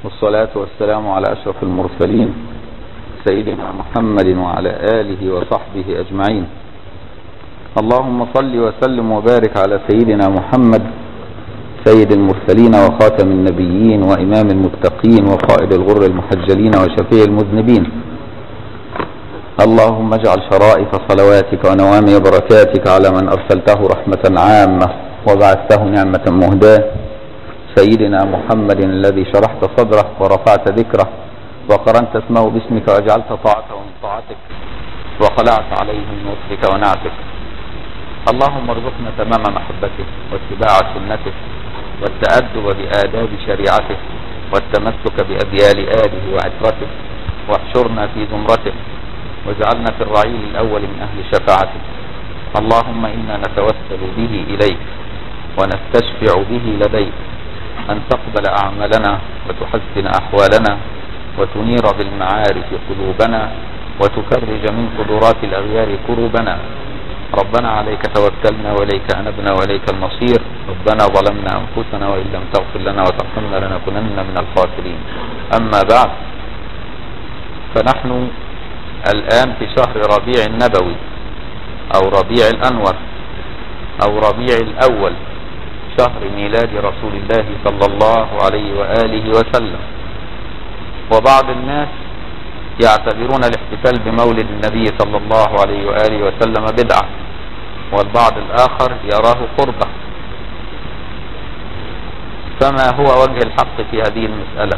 والصلاة والسلام على أشرف المرسلين سيدنا محمد وعلى آله وصحبه أجمعين اللهم صل وسلم وبارك على سيدنا محمد سيد المرسلين وخاتم النبيين وإمام المتقين وقائد الغر المحجلين وشفيع المذنبين اللهم اجعل شرائف صلواتك ونوامي بركاتك على من أرسلته رحمة عامة وبعثته نعمة مهداة سيدنا محمد الذي شرحت صدره ورفعت ذكره وقرنت اسمه باسمك وجعلت طاعته من طاعتك وخلعت عليه من وصفك ونعتك اللهم ارزقنا تمام محبته واتباع سنته والتأدب بآداب شريعته والتمسك بأبيال آله وعترته واحشرنا في زمرته واجعلنا في الرعيل الأول من أهل شفاعته اللهم إنا نتوسل به إليك ونستشفع به لديك أن تقبل أعمالنا وتحسن أحوالنا وتنير بالمعارف قلوبنا وتفرج من قدرات الأغيار كروبنا ربنا عليك توكلنا وإليك أنبنا وإليك المصير ربنا ظلمنا أنفسنا وإن لم تغفر لنا وترحمنا لنكونن من الخاسرين أما بعد فنحن الآن في شهر ربيع النبوي أو ربيع الأنور أو ربيع الأول شهر ميلاد رسول الله صلى الله عليه وآله وسلم وبعض الناس يعتبرون الاحتفال بمولد النبي صلى الله عليه وآله وسلم بدعة والبعض الآخر يراه قربة فما هو وجه الحق في هذه المسألة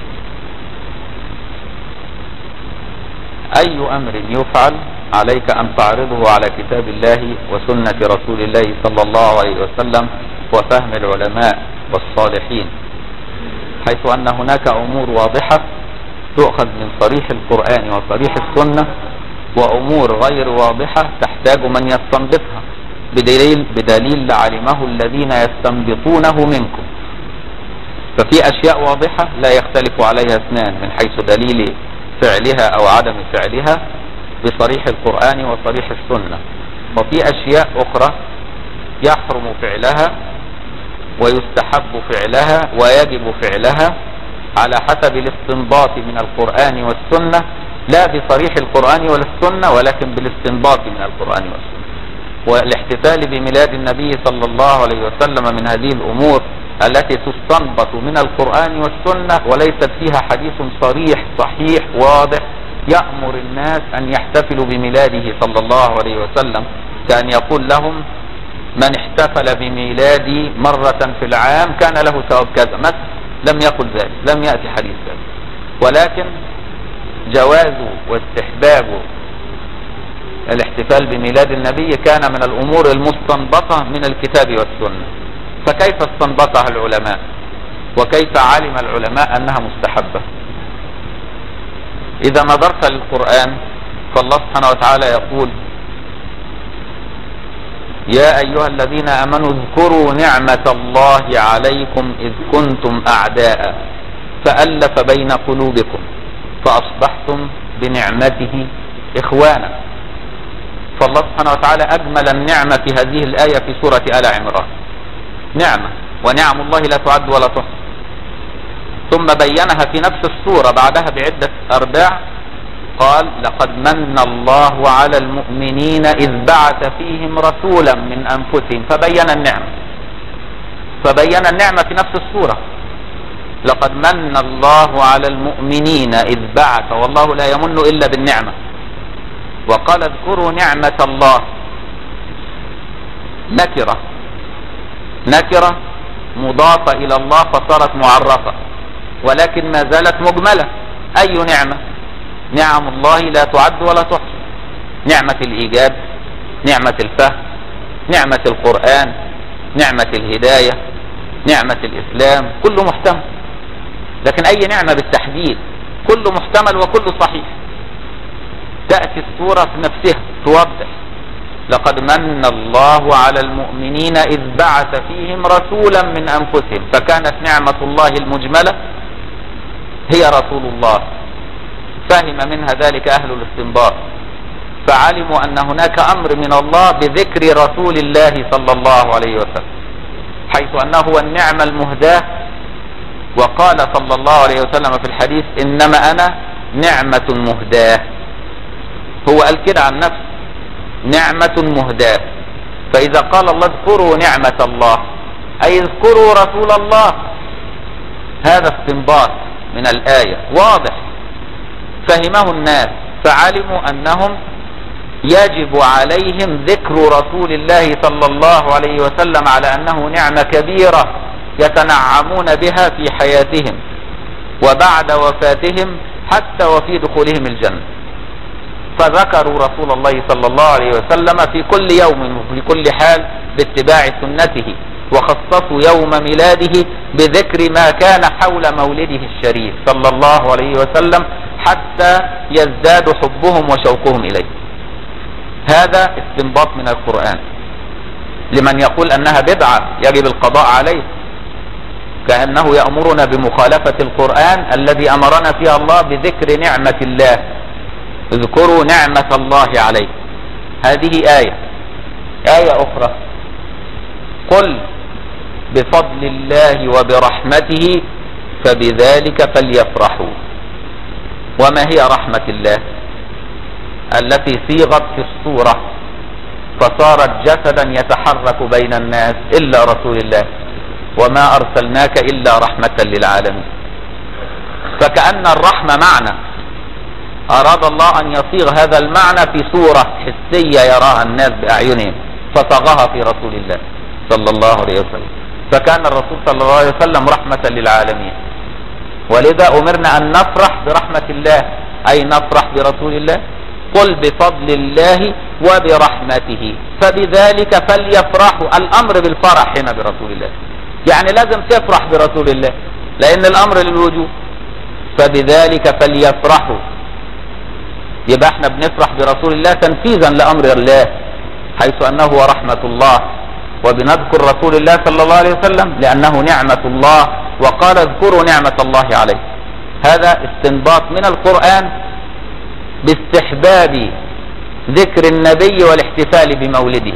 أي أمر يفعل عليك أن تعرضه على كتاب الله وسنة رسول الله صلى الله عليه وسلم وفهم العلماء والصالحين حيث أن هناك أمور واضحة تؤخذ من صريح القرآن وصريح السنة وأمور غير واضحة تحتاج من يستنبطها بدليل, بدليل علمه الذين يستنبطونه منكم ففي أشياء واضحة لا يختلف عليها اثنان من حيث دليل فعلها أو عدم فعلها بصريح القرآن وصريح السنة وفي أشياء أخرى يحرم فعلها ويستحب فعلها ويجب فعلها على حسب الاستنباط من القرآن والسنة لا بصريح القرآن والسنة ولكن بالاستنباط من القرآن والسنة والاحتفال بميلاد النبي صلى الله عليه وسلم من هذه الأمور التي تستنبط من القرآن والسنة وليست فيها حديث صريح صحيح واضح يأمر الناس أن يحتفلوا بميلاده صلى الله عليه وسلم كأن يقول لهم من احتفل بميلادي مرة في العام كان له ثواب كذا مثلا لم يقل ذلك لم يأتي حديث ذلك ولكن جواز واستحباب الاحتفال بميلاد النبي كان من الأمور المستنبطة من الكتاب والسنة فكيف استنبطها العلماء وكيف علم العلماء أنها مستحبة إذا نظرت للقرآن فالله سبحانه وتعالى يقول يا أيها الذين آمنوا اذكروا نعمة الله عليكم إذ كنتم أعداء فألف بين قلوبكم فأصبحتم بنعمته إخوانا فالله سبحانه وتعالى أجمل النعمة في هذه الآية في سورة آل عمران نعمة ونعم الله لا تعد ولا تحصى ثم بينها في نفس السورة بعدها بعدة أرباع قال لقد من الله على المؤمنين إذ بعث فيهم رسولا من أنفسهم فبين النعمة فبين النعمة في نفس السورة لقد من الله على المؤمنين إذ بعث والله لا يمن إلا بالنعمة وقال اذكروا نعمة الله نكرة نكرة مضافة إلى الله فصارت معرفة ولكن ما زالت مجملة أي نعمة نعم الله لا تعد ولا تحصى نعمة الإيجاب نعمة الفهم نعمة القرآن نعمة الهداية نعمة الإسلام كله محتمل لكن أي نعمة بالتحديد كله محتمل وكله صحيح تأتي الصورة في نفسها توضح لقد من الله على المؤمنين إذ بعث فيهم رسولا من أنفسهم فكانت نعمة الله المجملة هي رسول الله فهم منها ذلك أهل الاستنباط فعلموا أن هناك أمر من الله بذكر رسول الله صلى الله عليه وسلم حيث أنه هو النعمة المهداة وقال صلى الله عليه وسلم في الحديث انما انا نعمة مهداة هو قال كده عن نفسه نعمة مهداة فاذا قال الله اذكروا نعمة الله اي اذكروا رسول الله هذا استنباط من الاية واضح فهمه الناس فعلموا انهم يجب عليهم ذكر رسول الله صلى الله عليه وسلم على انه نعمة كبيرة يتنعمون بها في حياتهم وبعد وفاتهم حتى وفي دخولهم الجنة فذكروا رسول الله صلى الله عليه وسلم في كل يوم وفي كل حال باتباع سنته وخصصوا يوم ميلاده بذكر ما كان حول مولده الشريف صلى الله عليه وسلم حتى يزداد حبهم وشوقهم إليه هذا استنباط من القرآن لمن يقول أنها بدعة يجب القضاء عليه كأنه يأمرنا بمخالفة القرآن الذي أمرنا فيها الله بذكر نعمة الله اذكروا نعمة الله عليه هذه آية آية أخرى قل بفضل الله وبرحمته فبذلك فليفرحوا وما هي رحمة الله التي صيغت في الصورة فصارت جسدا يتحرك بين الناس إلا رسول الله وما أرسلناك إلا رحمة للعالمين فكأن الرحمة معنى أراد الله أن يصيغ هذا المعنى في صورة حسية يراها الناس بأعينهم فصاغها في رسول الله صلى الله عليه وسلم فكان الرسول صلى الله عليه وسلم رحمة للعالمين ولذا أمرنا أن نفرح برحمة الله أي نفرح برسول الله قل بفضل الله وبرحمته فبذلك فليفرحوا الأمر بالفرح هنا برسول الله يعني لازم تفرح برسول الله لأن الأمر للوجوب فبذلك فليفرحوا يبقى احنا بنفرح برسول الله تنفيذا لأمر الله حيث أنه هو رحمة الله وبنذكر رسول الله صلى الله عليه وسلم لأنه نعمة الله وقال اذكروا نعمة الله عليه هذا استنباط من القرآن باستحباب ذكر النبي والاحتفال بمولده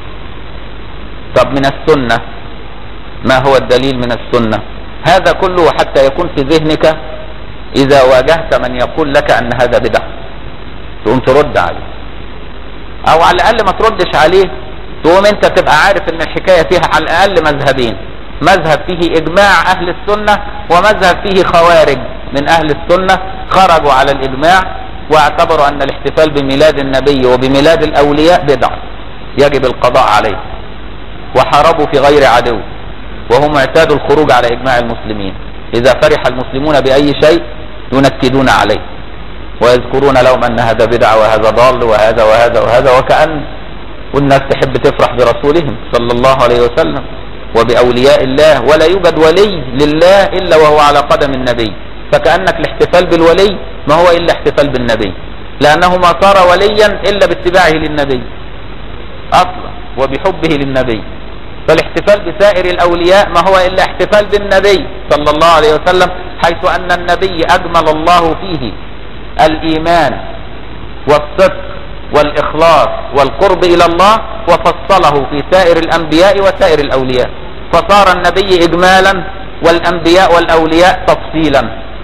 طب من السنة ما هو الدليل من السنة هذا كله حتى يكون في ذهنك إذا واجهت من يقول لك أن هذا بدعة تقوم ترد عليه أو على الأقل ما تردش عليه تقوم أنت تبقى عارف أن الحكاية فيها على الأقل مذهبين مذهب فيه إجماع أهل السنة ومذهب فيه خوارج من أهل السنة خرجوا على الإجماع واعتبروا أن الاحتفال بميلاد النبي وبميلاد الأولياء بدعة يجب القضاء عليه وحاربوا في غير عدو وهم اعتادوا الخروج على إجماع المسلمين إذا فرح المسلمون بأي شيء ينكدون عليه ويذكرون لهم أن هذا بدعة وهذا ضال وهذا وهذا وهذا وكأن والناس تحب تفرح برسولهم صلى الله عليه وسلم وبأولياء الله ولا يوجد ولي لله إلا وهو على قدم النبي فكأنك الاحتفال بالولي ما هو إلا احتفال بالنبي لأنه ما صار وليا إلا باتباعه للنبي أصلا وبحبه للنبي فالاحتفال بسائر الأولياء ما هو إلا احتفال بالنبي صلى الله عليه وسلم حيث أن النبي أجمل الله فيه الإيمان والصدق والإخلاص والقرب إلى الله وفصله في سائر الأنبياء وسائر الأولياء فصار النبي إجمالا والأنبياء والأولياء تفصيلا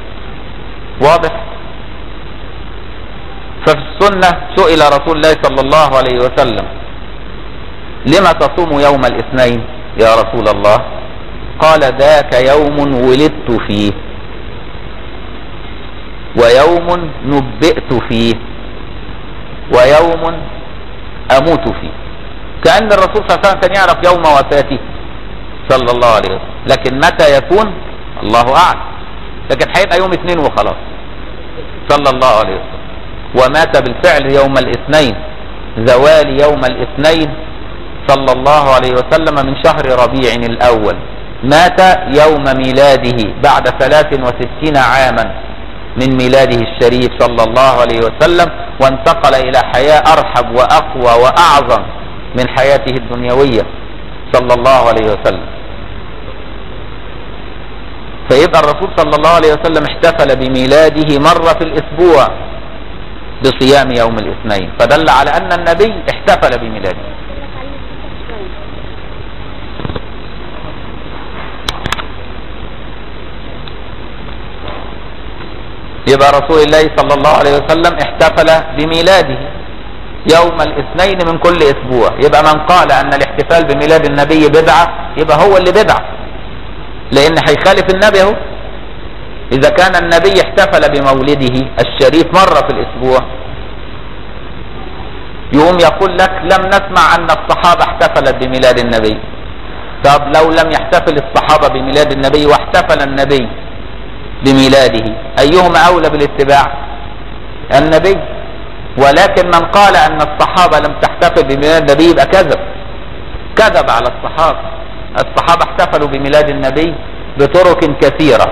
واضح ففي السنة سئل رسول الله صلى الله عليه وسلم لما تصوم يوم الاثنين يا رسول الله قال ذاك يوم ولدت فيه ويوم نبئت فيه ويوم اموت فيه كأن الرسول صلى الله عليه وسلم كان يعرف يوم وفاته صلى الله عليه وسلم لكن متى يكون الله اعلم لكن هيبقى يوم اثنين وخلاص صلى الله عليه وسلم ومات بالفعل يوم الاثنين زوال يوم الاثنين صلى الله عليه وسلم من شهر ربيع الأول مات يوم ميلاده بعد ثلاث وستين عاما من ميلاده الشريف صلى الله عليه وسلم وانتقل إلى حياة أرحب وأقوى وأعظم من حياته الدنيوية صلى الله عليه وسلم فيبقى الرسول صلى الله عليه وسلم احتفل بميلاده مرة في الأسبوع بصيام يوم الاثنين فدل على أن النبي احتفل بميلاده يبقى رسول الله صلى الله عليه وسلم احتفل بميلاده يوم الاثنين من كل اسبوع يبقى من قال ان الاحتفال بميلاد النبي بدعة يبقى هو اللي بدعة لان هيخالف النبي اهو اذا كان النبي احتفل بمولده الشريف مرة في الاسبوع يقوم يقول لك لم نسمع ان الصحابة احتفلت بميلاد النبي طب لو لم يحتفل الصحابة بميلاد النبي واحتفل النبي بميلاده ايهما اولى بالاتباع النبي ولكن من قال ان الصحابة لم تحتفل بميلاد النبي يبقى كذب كذب على الصحابة الصحابة احتفلوا بميلاد النبي بطرق كثيرة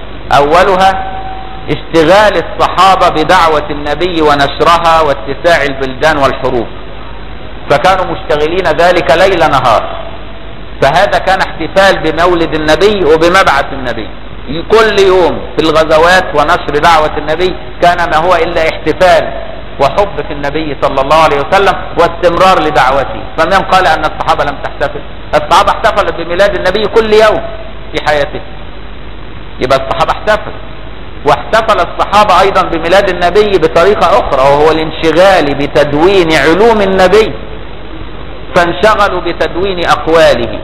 اولها اشتغال الصحابة بدعوة النبي ونشرها واتساع البلدان والحروب فكانوا مشتغلين ذلك ليل نهار فهذا كان احتفال بمولد النبي وبمبعث النبي كل يوم في الغزوات ونشر دعوة النبي كان ما هو إلا احتفال وحب في النبي صلى الله عليه وسلم واستمرار لدعوته فمن قال أن الصحابة لم تحتفل الصحابة احتفلت بميلاد النبي كل يوم في حياته يبقى الصحابة احتفل واحتفل الصحابة أيضا بميلاد النبي بطريقة أخرى وهو الانشغال بتدوين علوم النبي فانشغلوا بتدوين أقواله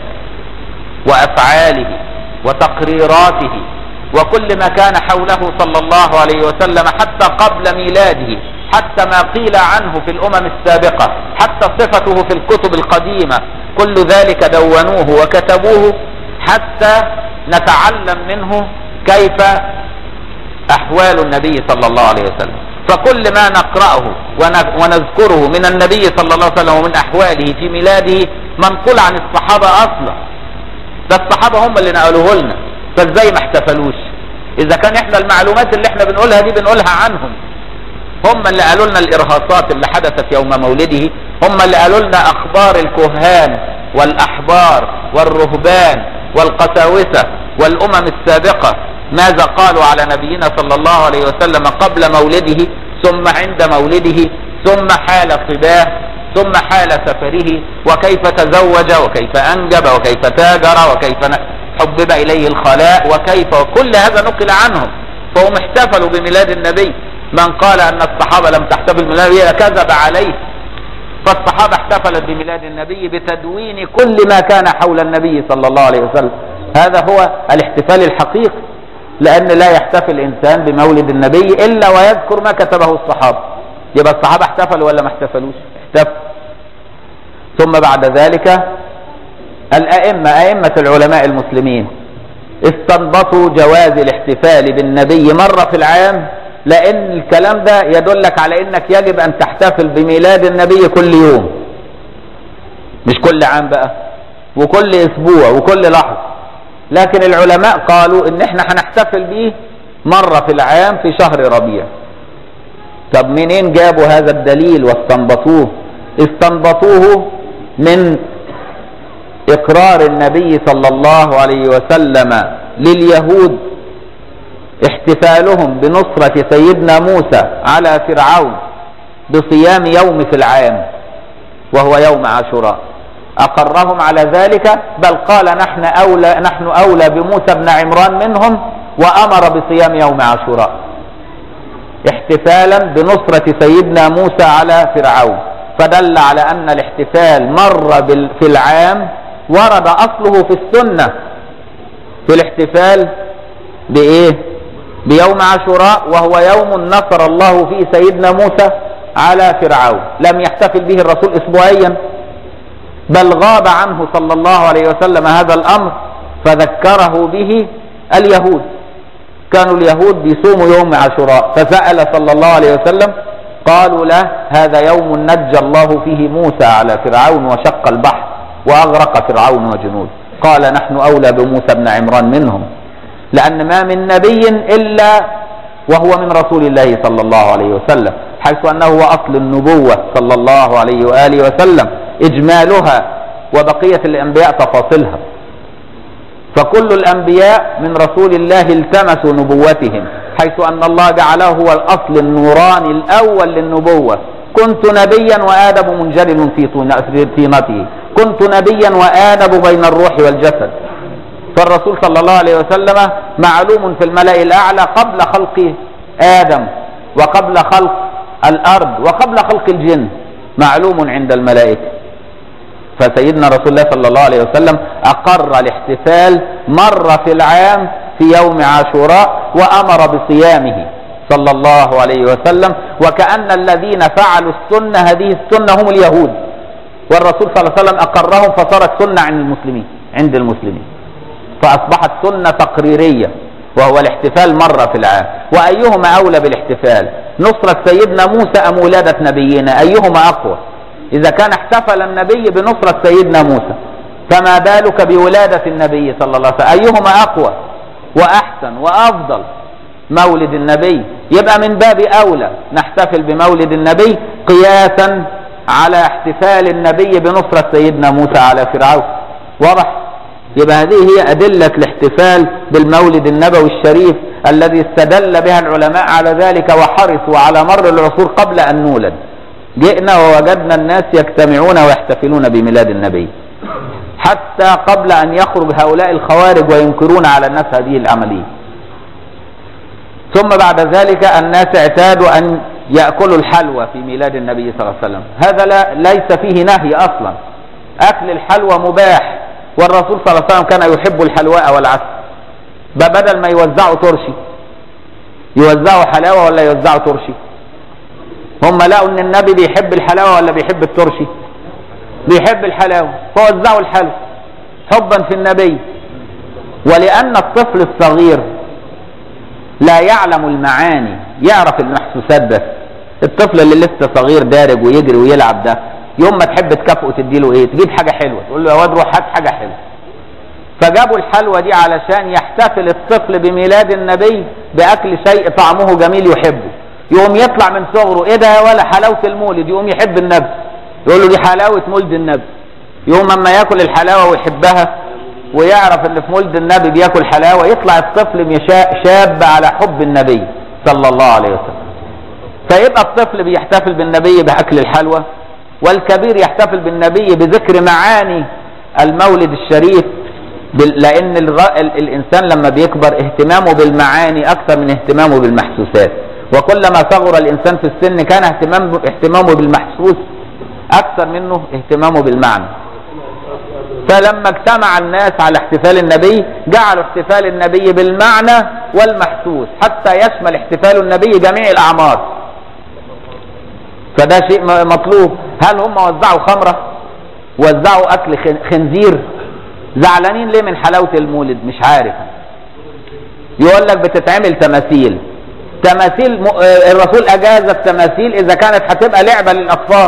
وأفعاله وتقريراته وكل ما كان حوله صلى الله عليه وسلم حتى قبل ميلاده حتى ما قيل عنه في الأمم السابقة حتى صفته في الكتب القديمة كل ذلك دونوه وكتبوه حتى نتعلم منه كيف أحوال النبي صلى الله عليه وسلم فكل ما نقرأه ونذكره من النبي صلى الله عليه وسلم ومن أحواله في ميلاده منقول عن الصحابة أصلا ده الصحابة هم اللي نقلوه لنا فازاي ما احتفلوش اذا كان احنا المعلومات اللي احنا بنقولها دي بنقولها عنهم هم اللي قالوا لنا الارهاصات اللي حدثت يوم مولده هم اللي قالوا لنا اخبار الكهان والاحبار والرهبان والقساوسة والامم السابقة ماذا قالوا على نبينا صلى الله عليه وسلم قبل مولده ثم عند مولده ثم حال صباه ثم حال سفره وكيف تزوج وكيف أنجب وكيف تاجر وكيف حبب إليه الخلاء وكيف وكل هذا نقل عنهم فهم احتفلوا بميلاد النبي من قال أن الصحابة لم تحتفل بميلاد النبي كذب عليه فالصحابة احتفلت بميلاد النبي بتدوين كل ما كان حول النبي صلى الله عليه وسلم هذا هو الاحتفال الحقيقي لأن لا يحتفل إنسان بمولد النبي إلا ويذكر ما كتبه الصحابة يبقى الصحابة احتفلوا ولا ما احتفلوش احتفلوا ثم بعد ذلك الأئمة أئمة العلماء المسلمين استنبطوا جواز الاحتفال بالنبي مرة في العام لأن الكلام ده يدلك على أنك يجب أن تحتفل بميلاد النبي كل يوم مش كل عام بقى وكل أسبوع وكل لحظة لكن العلماء قالوا ان احنا هنحتفل بيه مرة في العام في شهر ربيع طب منين جابوا هذا الدليل واستنبطوه استنبطوه من اقرار النبي صلى الله عليه وسلم لليهود احتفالهم بنصرة سيدنا موسى على فرعون بصيام يوم في العام وهو يوم عاشوراء أقرهم على ذلك بل قال نحن أولى, نحن أولى بموسى بن عمران منهم وأمر بصيام يوم عاشوراء احتفالا بنصرة سيدنا موسى على فرعون فدل على أن الاحتفال مر في العام ورد أصله في السنة في الاحتفال بإيه بيوم عاشوراء وهو يوم نصر الله فيه سيدنا موسى على فرعون لم يحتفل به الرسول أسبوعيا بل غاب عنه صلى الله عليه وسلم هذا الأمر فذكره به اليهود كانوا اليهود بيصوموا يوم عاشوراء فسأل صلى الله عليه وسلم قالوا له هذا يوم نجى الله فيه موسى على فرعون وشق البحر وأغرق فرعون وجنود قال نحن أولى بموسى بن عمران منهم لأن ما من نبي إلا وهو من رسول الله صلى الله عليه وسلم حيث أنه هو أصل النبوة صلى الله عليه وآله وسلم إجمالها وبقية الأنبياء تفاصيلها فكل الأنبياء من رسول الله التمسوا نبوتهم حيث أن الله جعله هو الأصل النوراني الأول للنبوة كنت نبيا وآدم منجلل في طينته كنت نبيا وآدم بين الروح والجسد فالرسول صلى الله عليه وسلم معلوم في الملأ الأعلى قبل خلق آدم وقبل خلق الأرض وقبل خلق الجن معلوم عند الملائكة فسيدنا رسول الله صلى الله عليه وسلم أقر الاحتفال مرة في العام في يوم عاشوراء وأمر بصيامه صلى الله عليه وسلم وكأن الذين فعلوا السنة هذه السنة هم اليهود والرسول صلى الله عليه وسلم أقرهم فصارت سنة عند المسلمين عند المسلمين فأصبحت سنة تقريرية وهو الاحتفال مرة في العام وأيهما أولى بالاحتفال نصرة سيدنا موسى أم ولادة نبينا أيهما أقوى إذا كان احتفل النبي بنصرة سيدنا موسى فما بالك بولادة النبي صلى الله عليه وسلم أيهما أقوى وأحسن وأفضل مولد النبي يبقى من باب أولى نحتفل بمولد النبي قياسا على احتفال النبي بنصرة سيدنا موسى على فرعون واضح يبقى هذه هي أدلة الاحتفال بالمولد النبوي الشريف الذي استدل بها العلماء على ذلك وحرصوا على مر العصور قبل أن نولد جئنا ووجدنا الناس يجتمعون ويحتفلون بميلاد النبي حتى قبل أن يخرج هؤلاء الخوارج وينكرون على الناس هذه العملية ثم بعد ذلك الناس اعتادوا أن يأكلوا الحلوى في ميلاد النبي صلى الله عليه وسلم هذا لا ليس فيه نهي أصلا أكل الحلوى مباح والرسول صلى الله عليه وسلم كان يحب الحلواء والعسل بدل ما يوزعوا ترشي يوزعوا حلاوة ولا يوزعوا ترشي هم لقوا ان النبي بيحب الحلاوة ولا بيحب الترشي بيحب الحلاوة فوزعوا الحلوى حبا في النبي ولأن الطفل الصغير لا يعلم المعاني يعرف المحسوسات بس الطفل اللي لسه صغير دارج ويجري ويلعب ده يوم ما تحب تكافئه تديله ايه تجيب حاجه حلوه تقول له يا واد روح هات حاجه حلوه فجابوا الحلوى دي علشان يحتفل الطفل بميلاد النبي باكل شيء طعمه جميل يحبه يقوم يطلع من صغره ايه ده ولا حلاوه المولد يقوم يحب النبي يقول له دي حلاوه مولد النبي يوم اما ياكل الحلاوه ويحبها ويعرف ان في مولد النبي بياكل حلاوه يطلع الطفل شاب على حب النبي صلى الله عليه وسلم فيبقى الطفل بيحتفل بالنبي باكل الحلوى والكبير يحتفل بالنبي بذكر معاني المولد الشريف لان الانسان لما بيكبر اهتمامه بالمعاني اكثر من اهتمامه بالمحسوسات وكلما صغر الانسان في السن كان اهتمام اهتمامه بالمحسوس اكثر منه اهتمامه بالمعنى فلما اجتمع الناس على احتفال النبي جعلوا احتفال النبي بالمعنى والمحسوس حتى يشمل احتفال النبي جميع الاعمار فده شيء مطلوب هل هم وزعوا خمرة وزعوا اكل خنزير زعلانين ليه من حلاوة المولد مش عارف يقول لك بتتعمل تماثيل تماثيل م... الرسول اجاز التماثيل اذا كانت هتبقى لعبة للاطفال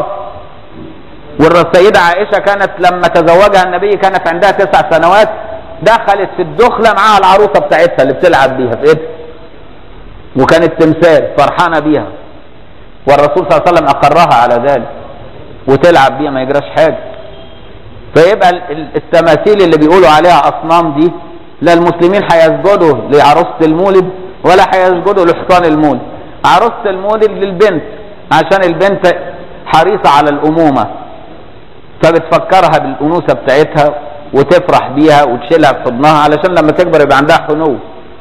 والسيدة عائشة كانت لما تزوجها النبي كانت عندها تسع سنوات دخلت في الدخلة معاها العروسة بتاعتها اللي بتلعب بيها في ايدها وكانت تمثال فرحانة بيها والرسول صلى الله عليه وسلم أقرها على ذلك وتلعب بيها ما يجراش حاجة فيبقى التماثيل اللي بيقولوا عليها أصنام دي لا المسلمين هيسجدوا لعروسة المولد ولا هيسجدوا لحصان المولد عروسة المولد للبنت عشان البنت حريصة على الأمومة فبتفكرها بالأنوثة بتاعتها وتفرح بيها وتشيلها في حضنها علشان لما تكبر يبقى عندها حنو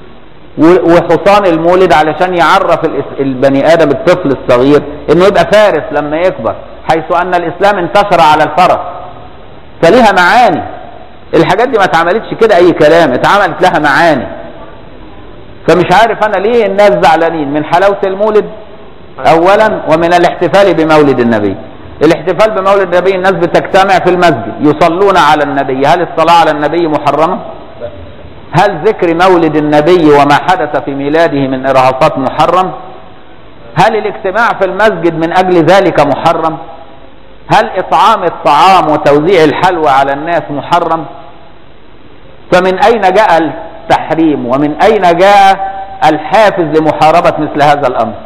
وحصان المولد علشان يعرف البني ادم الطفل الصغير انه يبقى فارس لما يكبر حيث ان الاسلام انتشر على الفرس فليها معاني الحاجات دي ما اتعملتش كده اي كلام اتعملت لها معاني فمش عارف انا ليه الناس زعلانين من حلاوة المولد اولا ومن الاحتفال بمولد النبي الاحتفال بمولد النبي الناس بتجتمع في المسجد يصلون على النبي هل الصلاة على النبي محرمة هل ذكر مولد النبي وما حدث في ميلاده من إرهاصات محرم هل الاجتماع في المسجد من أجل ذلك محرم هل إطعام الطعام وتوزيع الحلوى على الناس محرم فمن أين جاء التحريم ومن أين جاء الحافز لمحاربة مثل هذا الأمر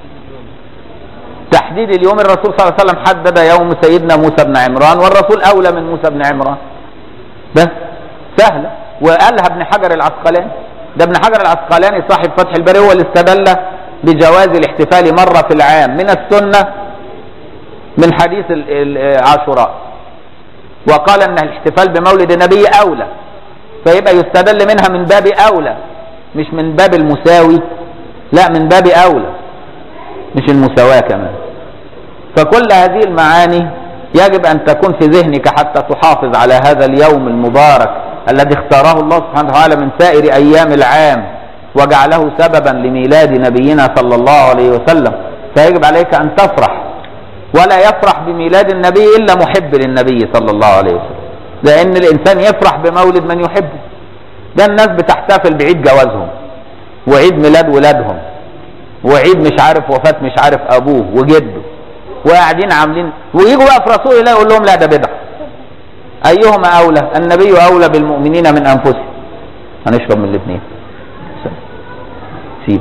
تحديد اليوم الرسول صلى الله عليه وسلم حدد يوم سيدنا موسى بن عمران والرسول أولى من موسى بن عمران بس سهلة وقالها ابن حجر العسقلاني ده ابن حجر العسقلاني صاحب فتح الباري هو اللي استدل بجواز الاحتفال مرة في العام من السنة من حديث عاشوراء وقال ان الاحتفال بمولد النبي اولى فيبقى يستدل منها من باب اولى مش من باب المساوي لا من باب أولى مش المساواة كمان فكل هذه المعاني يجب أن تكون في ذهنك حتى تحافظ على هذا اليوم المبارك الذي اختاره الله سبحانه وتعالى من سائر أيام العام وجعله سببا لميلاد نبينا صلى الله عليه وسلم فيجب عليك أن تفرح ولا يفرح بميلاد النبي إلا محب للنبي صلى الله عليه وسلم لأن الإنسان يفرح بمولد من يحبه ده الناس بتحتفل بعيد جوازهم وعيد ميلاد ولادهم وعيد مش عارف وفاة مش عارف أبوه وجده وقاعدين عاملين ويجوا بقى في رسول الله يقول لهم لا ده بدعة أيهما أولى النبي أولى بالمؤمنين من أنفسهم هنشرب من الاثنين سيب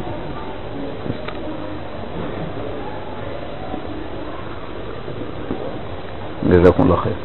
جزاكم الله خير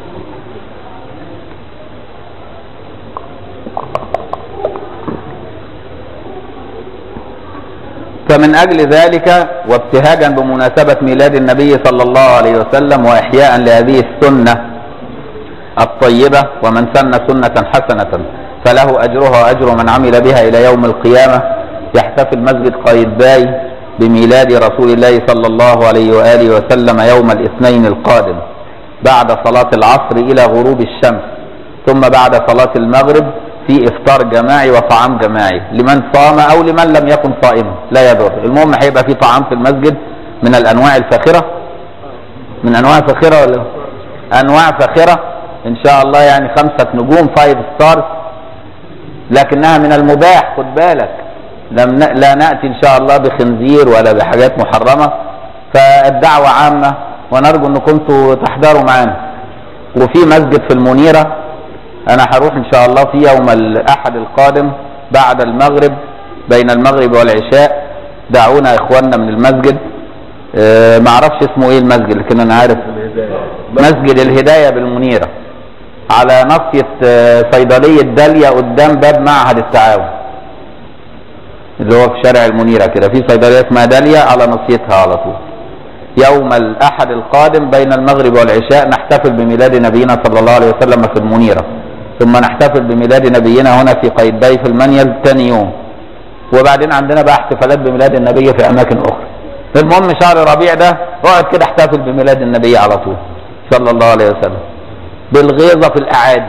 فمن أجل ذلك وابتهاجا بمناسبة ميلاد النبي صلى الله عليه وسلم وإحياء لهذه السنة الطيبة ومن سن سنة حسنة فله أجرها وأجر من عمل بها إلى يوم القيامة يحتفل مسجد قايتباي بميلاد رسول الله صلى الله عليه وآله وسلم يوم الاثنين القادم بعد صلاة العصر إلى غروب الشمس ثم بعد صلاة المغرب في افطار جماعي وطعام جماعي لمن صام او لمن لم يكن صائما لا يضر المهم هيبقى في طعام في المسجد من الانواع الفاخره من انواع فاخره ولا انواع فاخره ان شاء الله يعني خمسه نجوم فايف ستارز لكنها من المباح خد بالك لم ن... لا ناتي ان شاء الله بخنزير ولا بحاجات محرمه فالدعوه عامه ونرجو ان كنتوا تحضروا معانا وفي مسجد في المنيره انا هروح ان شاء الله في يوم الاحد القادم بعد المغرب بين المغرب والعشاء دعونا اخواننا من المسجد أه ما اعرفش اسمه ايه المسجد لكن انا عارف مسجد الهداية بالمنيرة على نصية أه صيدلية داليا قدام باب معهد التعاون اللي هو في شارع المنيرة كده في صيدلية اسمها داليا على نصيتها على طول يوم الأحد القادم بين المغرب والعشاء نحتفل بميلاد نبينا صلى الله عليه وسلم في المنيرة ثم نحتفل بميلاد نبينا هنا في قايتباي في المنيل ثاني يوم وبعدين عندنا بقى احتفالات بميلاد النبي في أماكن أخرى المهم شهر ربيع ده اقعد كده احتفل بميلاد النبي على طول صلى الله عليه وسلم بالغيظة في الأعادي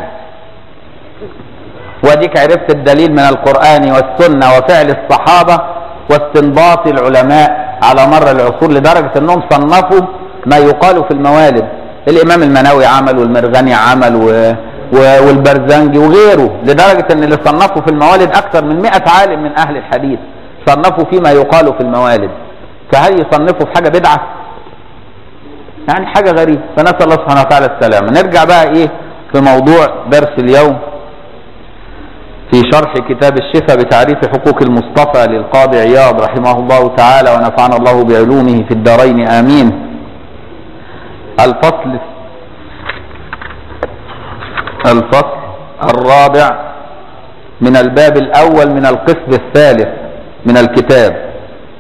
وديك عرفت الدليل من القرآن والسنة وفعل الصحابة واستنباط العلماء على مر العصور لدرجة انهم صنفوا ما يقال في الموالد الامام المناوي عمل والمرغني عمل و... و... والبرزنجي وغيره لدرجة ان اللي صنفوا في الموالد اكثر من 100 عالم من اهل الحديث صنفوا فيما يقال في الموالد فهل يصنفوا في حاجة بدعة يعني حاجة غريبة فنسأل الله سبحانه وتعالى السلامة نرجع بقى ايه في موضوع درس اليوم في شرح كتاب الشفاء بتعريف حقوق المصطفى للقاضي عياض رحمه الله تعالى ونفعنا الله بعلومه في الدارين آمين الفصل الفصل الرابع من الباب الأول من القسم الثالث من الكتاب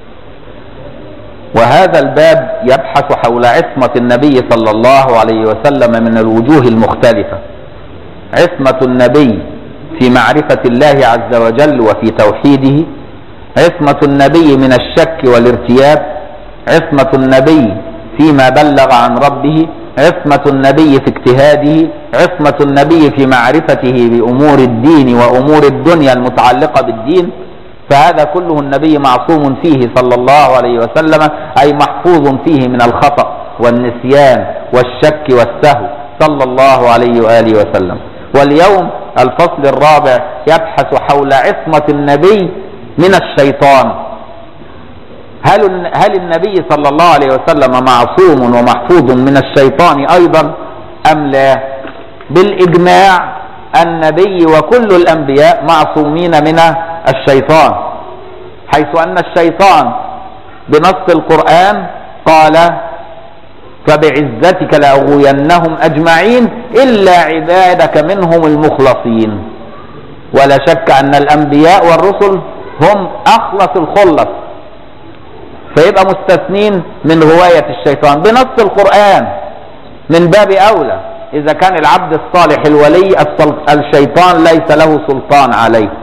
وهذا الباب يبحث حول عصمة النبي صلى الله عليه وسلم من الوجوه المختلفة عصمة النبي في معرفة الله عز وجل وفي توحيده عصمة النبي من الشك والارتياب عصمة النبي فيما بلغ عن ربه عصمة النبي في اجتهاده عصمة النبي في معرفته بأمور الدين وأمور الدنيا المتعلقة بالدين فهذا كله النبي معصوم فيه صلى الله عليه وسلم أي محفوظ فيه من الخطأ والنسيان والشك والسهو صلى الله عليه وآله وسلم واليوم الفصل الرابع يبحث حول عصمة النبي من الشيطان هل هل النبي صلى الله عليه وسلم معصوم ومحفوظ من الشيطان ايضا ام لا بالاجماع النبي وكل الانبياء معصومين من الشيطان حيث ان الشيطان بنص القران قال فبعزتك لاغوينهم اجمعين الا عبادك منهم المخلصين ولا شك ان الانبياء والرسل هم اخلص الخلص فيبقى مستثنين من هواية الشيطان بنص القرآن من باب أولى إذا كان العبد الصالح الولي الشيطان ليس له سلطان عليه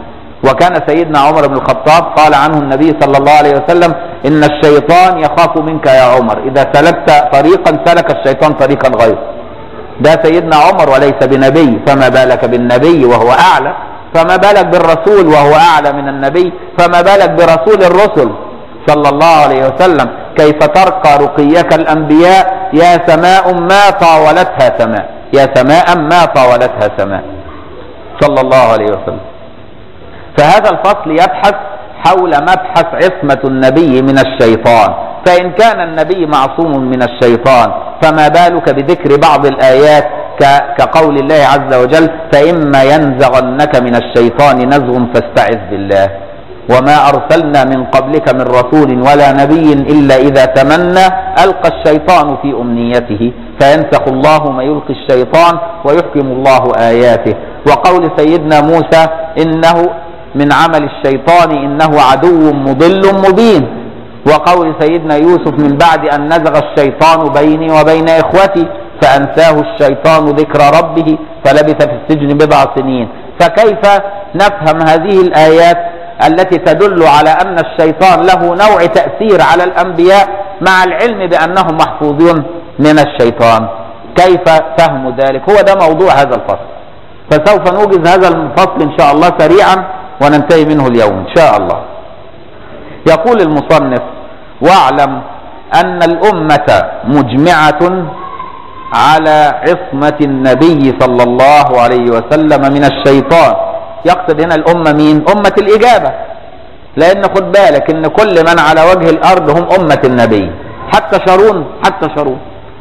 وكان سيدنا عمر بن الخطاب قال عنه النبي صلى الله عليه وسلم إن الشيطان يخاف منك يا عمر إذا سلكت طريقا سلك الشيطان طريقا غيره ده سيدنا عمر وليس بنبي فما بالك بالنبي وهو أعلى فما بالك بالرسول وهو أعلى من النبي فما بالك برسول الرسل صلى الله عليه وسلم كيف ترقى رقيك الأنبياء يا سماء ما طاولتها سماء يا سماء ما طاولتها سماء صلى الله عليه وسلم فهذا الفصل يبحث حول مبحث عصمة النبي من الشيطان فإن كان النبي معصوم من الشيطان فما بالك بذكر بعض الآيات كقول الله عز وجل فإما ينزغنك من الشيطان نزغ فاستعذ بالله وما أرسلنا من قبلك من رسول ولا نبي إلا إذا تمنى ألقى الشيطان في أمنيته فينسخ الله ما يلقي الشيطان ويحكم الله آياته وقول سيدنا موسى إنه من عمل الشيطان إنه عدو مضل مبين وقول سيدنا يوسف من بعد أن نزغ الشيطان بيني وبين إخوتي فأنساه الشيطان ذكر ربه فلبث في السجن بضع سنين فكيف نفهم هذه الآيات التي تدل على أن الشيطان له نوع تأثير على الأنبياء مع العلم بأنهم محفوظون من الشيطان كيف فهم ذلك هو ده موضوع هذا الفصل فسوف نوجز هذا الفصل إن شاء الله سريعا وننتهي منه اليوم إن شاء الله يقول المصنف واعلم أن الأمة مجمعة على عصمة النبي صلى الله عليه وسلم من الشيطان يقصد هنا الأمة مين أمة الإجابة لأن خد بالك إن كل من على وجه الأرض هم أمة النبي حتى شارون حتى شارون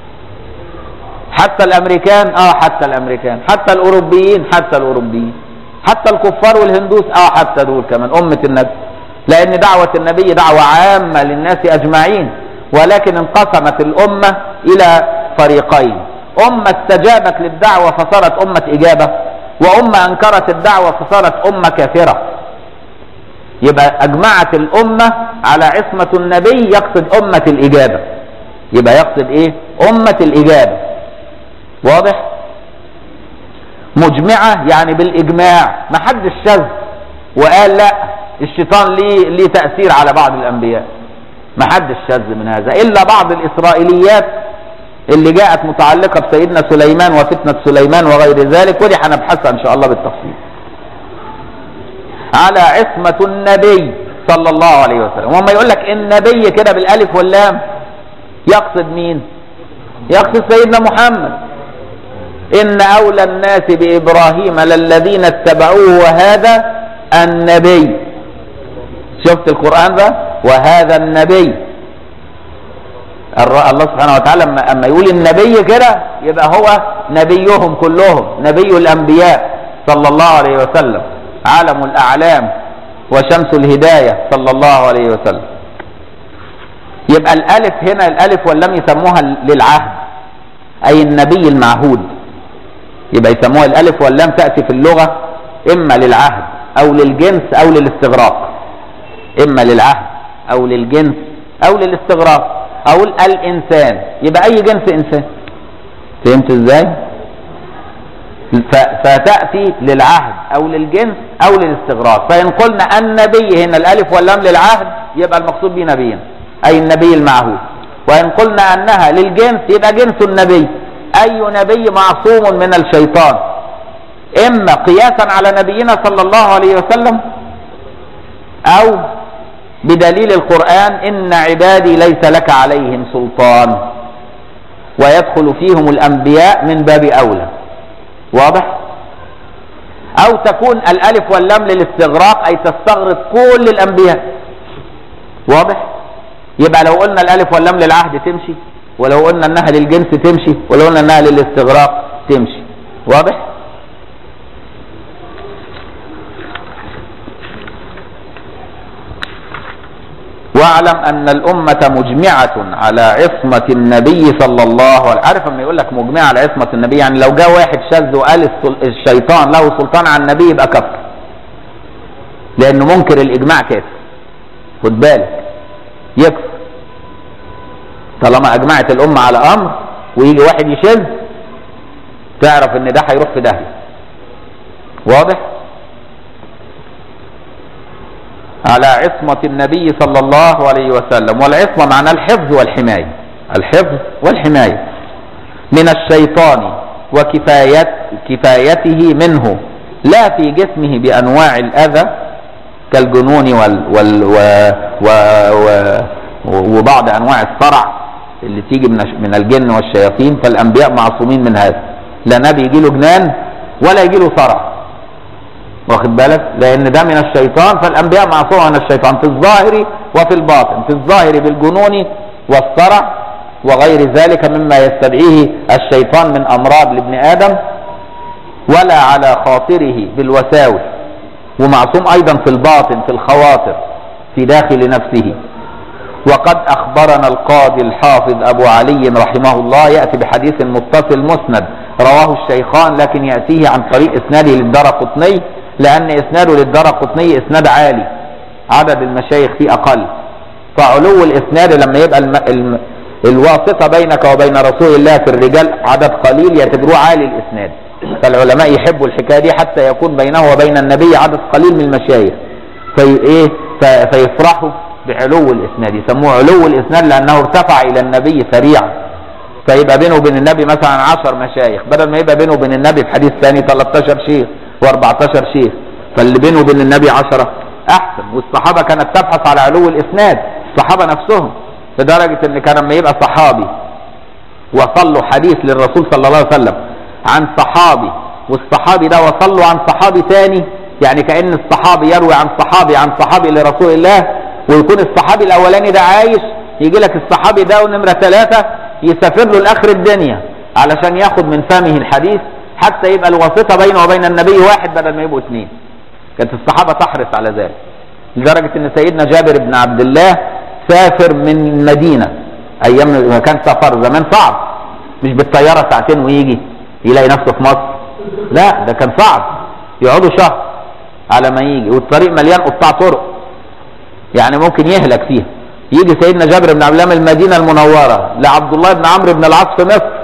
حتى الأمريكان آه حتى الأمريكان حتى الأوروبيين حتى الأوروبيين حتى الكفار والهندوس آه حتى دول كمان أمة النبي لأن دعوة النبي دعوة عامة للناس أجمعين ولكن انقسمت الأمة إلى فريقين أمة استجابت للدعوة فصارت أمة إجابة وأمة أنكرت الدعوة فصارت أمة كافرة يبقى أجمعت الأمة على عصمة النبي يقصد أمة الإجابة يبقى يقصد إيه أمة الإجابة واضح مجمعة يعني بالإجماع ما حدش شذ وقال لا الشيطان ليه, ليه تأثير على بعض الأنبياء ما حدش شذ من هذا إلا بعض الإسرائيليات اللي جاءت متعلقة بسيدنا سليمان وفتنة سليمان وغير ذلك ودي هنبحثها إن شاء الله بالتفصيل على عصمة النبي صلى الله عليه وسلم وما يقول لك النبي كده بالالف واللام يقصد مين يقصد سيدنا محمد ان اولى الناس بابراهيم للذين اتبعوه وهذا النبي شفت القران ده وهذا النبي الله سبحانه وتعالى اما يقول النبي كده يبقى هو نبيهم كلهم نبي الانبياء صلى الله عليه وسلم عالم الاعلام وشمس الهدايه صلى الله عليه وسلم يبقى الالف هنا الالف واللام يسموها للعهد اي النبي المعهود يبقى يسموها الالف واللام تاتي في اللغه اما للعهد او للجنس او للاستغراق اما للعهد او للجنس او للاستغراق او الانسان يبقى اي جنس انسان فهمت ازاي فتاتي للعهد او للجنس او للاستغراق فان قلنا النبي هنا الالف واللام للعهد يبقى المقصود به نبيا اي النبي المعهود وان قلنا انها للجنس يبقى جنس النبي اي نبي معصوم من الشيطان اما قياسا على نبينا صلى الله عليه وسلم او بدليل القرآن إن عبادي ليس لك عليهم سلطان ويدخل فيهم الأنبياء من باب أولى واضح أو تكون الألف واللام للاستغراق أي تستغرق كل الأنبياء واضح يبقى لو قلنا الألف واللام للعهد تمشي ولو قلنا أنها للجنس تمشي ولو قلنا أنها للاستغراق تمشي واضح واعلم ان الامة مجمعة على عصمة النبي صلى الله عليه وسلم عارف لما يقول لك مجمعة على عصمة النبي يعني لو جاء واحد شاذ وقال الشيطان له سلطان على النبي يبقى كفر لانه منكر الاجماع كافر خد بالك يكفر طالما اجمعت الامة على امر ويجي واحد يشذ تعرف ان ده هيروح في داهية واضح على عصمة النبي صلى الله عليه وسلم والعصمة معنى الحفظ والحماية الحفظ والحماية من الشيطان وكفايت كفايته منه لا في جسمه بأنواع الأذى كالجنون وال وال و و و وبعض أنواع الصرع اللي تيجي من من الجن والشياطين فالأنبياء معصومين من هذا لا نبي يجي له جنان ولا يجي له صرع واخد بالك لان ده من الشيطان فالانبياء معصومه من الشيطان في الظاهر وفي الباطن في الظاهر بالجنون والصرع وغير ذلك مما يستدعيه الشيطان من امراض لابن ادم ولا على خاطره بالوساوس ومعصوم ايضا في الباطن في الخواطر في داخل نفسه وقد اخبرنا القاضي الحافظ ابو علي رحمه الله ياتي بحديث متصل مسند رواه الشيخان لكن ياتيه عن طريق اسناده للدار قطني لان اسناده للدار قطني اسناد عالي عدد المشايخ فيه اقل فعلو الاسناد لما يبقى الم... الم... الواسطة بينك وبين رسول الله في الرجال عدد قليل يعتبروه عالي الاسناد فالعلماء يحبوا الحكاية دي حتى يكون بينه وبين النبي عدد قليل من المشايخ في ايه ف... فيفرحوا بعلو الاسناد يسموه علو الاسناد لانه ارتفع الى النبي سريعا فيبقى بينه وبين النبي مثلا 10 مشايخ بدل ما يبقى بينه وبين النبي في حديث ثاني 13 شيخ و14 شيخ فاللي بينه وبين النبي 10 احسن والصحابه كانت تبحث على علو الاسناد الصحابه نفسهم لدرجه ان كان لما يبقى صحابي وصل له حديث للرسول صلى الله عليه وسلم عن صحابي والصحابي ده وصل له عن صحابي ثاني يعني كان الصحابي يروي عن صحابي عن صحابي لرسول الله ويكون الصحابي الاولاني ده عايش يجي لك الصحابي ده ونمره ثلاثه يسافر له لاخر الدنيا علشان ياخد من فمه الحديث حتى يبقى الواسطه بينه وبين النبي واحد بدل ما يبقوا اثنين كانت الصحابه تحرص على ذلك لدرجه ان سيدنا جابر بن عبد الله سافر من المدينه ايام ما كان سفر زمان صعب مش بالطياره ساعتين ويجي يلاقي نفسه في مصر لا ده كان صعب يقعدوا شهر على ما يجي والطريق مليان قطاع طرق يعني ممكن يهلك فيها يجي سيدنا جابر بن عبد الله من المدينه المنوره لعبد الله بن عمرو بن العاص في مصر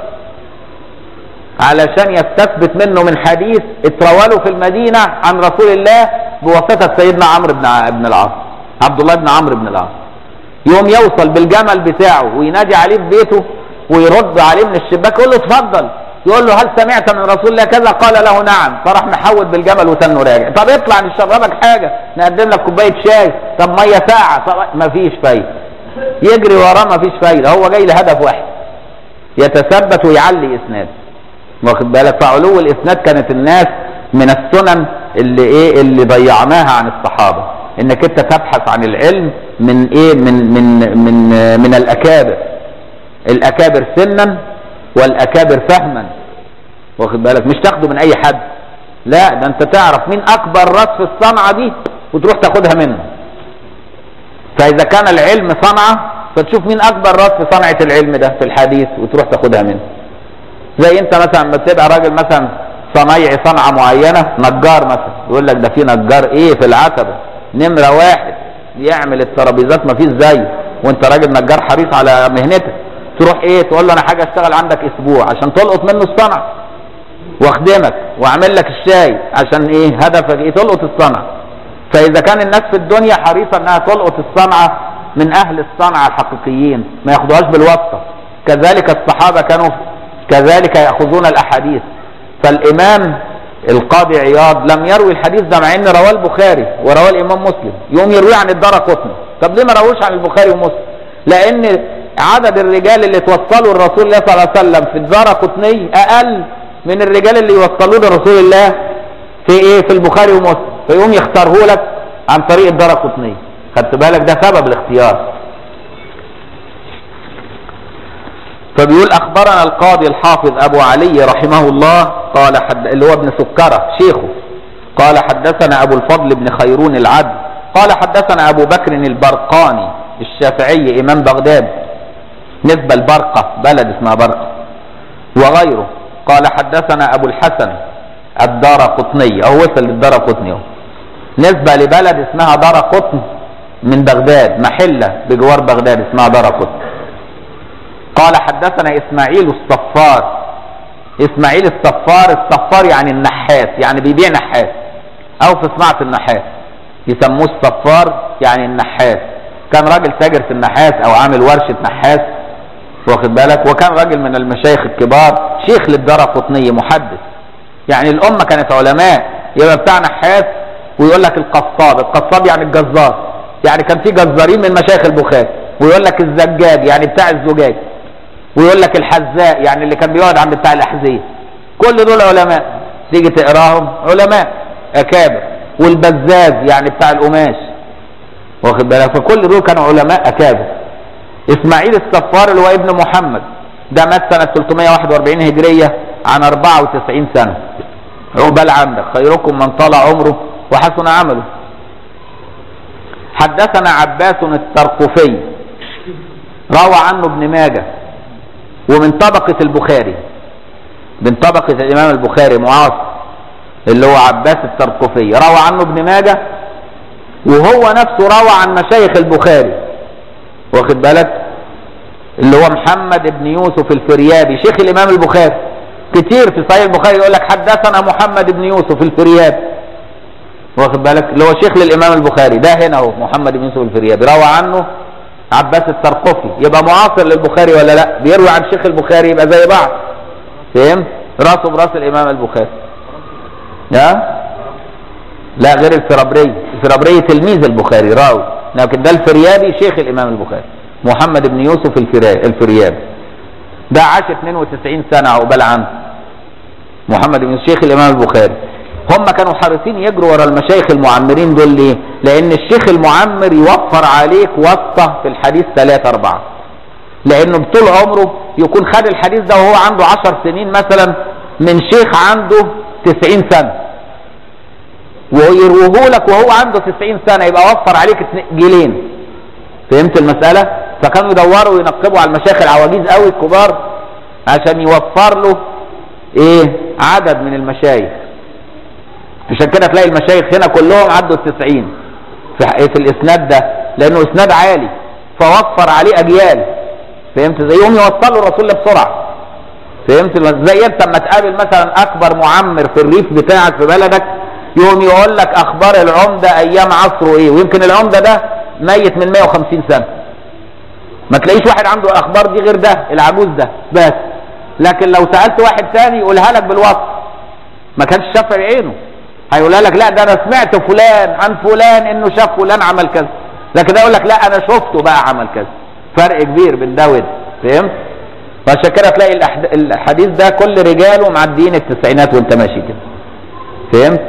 علشان يستثبت منه من حديث اترواله في المدينه عن رسول الله بواسطه سيدنا عمرو بن بن العاص عبد الله بن عمرو بن العاص يوم يوصل بالجمل بتاعه وينادي عليه في بيته ويرد عليه من الشباك يقول له اتفضل يقول له هل سمعت من رسول الله كذا قال له نعم فراح محول بالجمل وتنه راجع طب اطلع نشربك حاجه نقدم لك كوبايه شاي طب ميه ساعه طب مفيش فايده يجري وراه مفيش فايده هو جاي لهدف واحد يتثبت ويعلي اسناد واخد بالك فعلو الاسناد كانت الناس من السنن اللي ايه اللي ضيعناها عن الصحابه انك انت تبحث عن العلم من ايه من من من من الاكابر الاكابر سنا والاكابر فهما واخد بالك مش تاخده من اي حد لا ده انت تعرف مين اكبر راس في الصنعه دي وتروح تاخدها منه فاذا كان العلم صنعه فتشوف مين اكبر راس في صنعه العلم ده في الحديث وتروح تاخدها منه زي انت مثلا لما تبقى راجل مثلا صنايعي صنعه معينه نجار مثلا يقول لك ده في نجار ايه في العتبه نمره واحد يعمل الترابيزات ما فيش زيه وانت راجل نجار حريص على مهنتك تروح ايه تقول له انا حاجه اشتغل عندك اسبوع عشان تلقط منه الصنعه واخدمك واعمل لك الشاي عشان ايه هدفك ايه تلقط الصنعه فاذا كان الناس في الدنيا حريصه انها تلقط الصنعه من اهل الصنعه الحقيقيين ما ياخدوهاش بالواسطه كذلك الصحابه كانوا كذلك ياخذون الاحاديث فالامام القاضي عياض لم يروي الحديث ده مع ان رواه البخاري ورواه الامام مسلم يوم يرويه عن الدار قطني طب ليه ما رووش عن البخاري ومسلم لان عدد الرجال اللي توصلوا لرسول الله صلى الله عليه وسلم في الدار قطني اقل من الرجال اللي يوصلوه لرسول الله في ايه في البخاري ومسلم فيقوم يختاره لك عن طريق الدار قطني خدت بالك ده سبب الاختيار فبيقول اخبرنا القاضي الحافظ ابو علي رحمه الله قال حد اللي هو ابن سكرة شيخه قال حدثنا ابو الفضل بن خيرون العدل قال حدثنا ابو بكر البرقاني الشافعي امام بغداد نسبة البرقة بلد اسمها برقة وغيره قال حدثنا ابو الحسن الدار قطني او وصل للدار قطني نسبة لبلد اسمها دار قطن من بغداد محلة بجوار بغداد اسمها دار قطن قال حدثنا اسماعيل الصفار اسماعيل الصفار الصفار يعني النحاس يعني بيبيع نحاس او في صناعة النحاس يسموه الصفار يعني النحاس كان راجل تاجر في النحاس او عامل ورشة نحاس واخد بالك وكان راجل من المشايخ الكبار شيخ للدار قطنية محدث يعني الأمة كانت علماء يبقى بتاع نحاس ويقول لك القصاب القصاب يعني الجزار يعني كان في جزارين من مشايخ البخاري ويقول لك الزجاج يعني بتاع الزجاج ويقول لك الحذاء يعني اللي كان بيقعد عند بتاع الأحذية كل دول علماء تيجي تقراهم علماء أكابر والبزاز يعني بتاع القماش واخد بالك فكل دول كانوا علماء أكابر إسماعيل الصفار اللي هو ابن محمد ده مات سنة 341 هجرية عن 94 سنة عقبال عندك خيركم من طال عمره وحسن عمله حدثنا عباس الترقفي روى عنه ابن ماجه ومن طبقة البخاري من طبقة الإمام البخاري معاصر اللي هو عباس الترقفي روى عنه ابن ماجه وهو نفسه روى عن مشايخ البخاري واخد بالك اللي هو محمد بن يوسف الفريابي شيخ الإمام البخاري كتير في صحيح البخاري يقول لك حدثنا محمد بن يوسف الفريابي واخد بالك اللي هو شيخ للامام البخاري ده هنا اهو محمد بن يوسف الفريابي روى عنه عباس الترقفي يبقى معاصر للبخاري ولا لا بيروي عن شيخ البخاري يبقى زي بعض فهمت راسه براس الامام البخاري ها لا غير الفرابري الفرابري تلميذ البخاري راوي لكن ده الفريابي شيخ الامام البخاري محمد بن يوسف الفريابي ده عاش 92 سنه عقبال عنه محمد بن شيخ الامام البخاري هم كانوا حريصين يجروا ورا المشايخ المعمرين دول ليه لان الشيخ المعمر يوفر عليك واسطة في الحديث ثلاثة اربعة لانه بطول عمره يكون خد الحديث ده وهو عنده عشر سنين مثلا من شيخ عنده تسعين سنة ويروه لك وهو عنده تسعين سنة يبقى وفر عليك جيلين فهمت المسألة فكانوا يدوروا وينقبوا على المشايخ العواجيز قوي الكبار عشان يوفر له ايه عدد من المشايخ عشان كده تلاقي المشايخ هنا كلهم عدوا التسعين في, في الاسناد ده لانه اسناد عالي فوفر عليه اجيال فهمت زي يوم يوصلوا الرسول بسرعه فهمت زي انت لما تقابل مثلا اكبر معمر في الريف بتاعك في بلدك يوم يقول لك اخبار العمده ايام عصره ايه ويمكن العمده ده ميت من 150 سنه ما تلاقيش واحد عنده اخبار دي غير ده العجوز ده بس لكن لو سالت واحد تاني يقولها لك بالوصف ما كانش شاف عينه هيقولها لك لا ده انا سمعت فلان عن فلان انه شاف فلان عمل كذا لكن ده يقول لك لا انا شفته بقى عمل كذا فرق كبير بين ده وده فهمت فعشان كده تلاقي الحديث ده كل رجاله معديين التسعينات وانت ماشي كده فهمت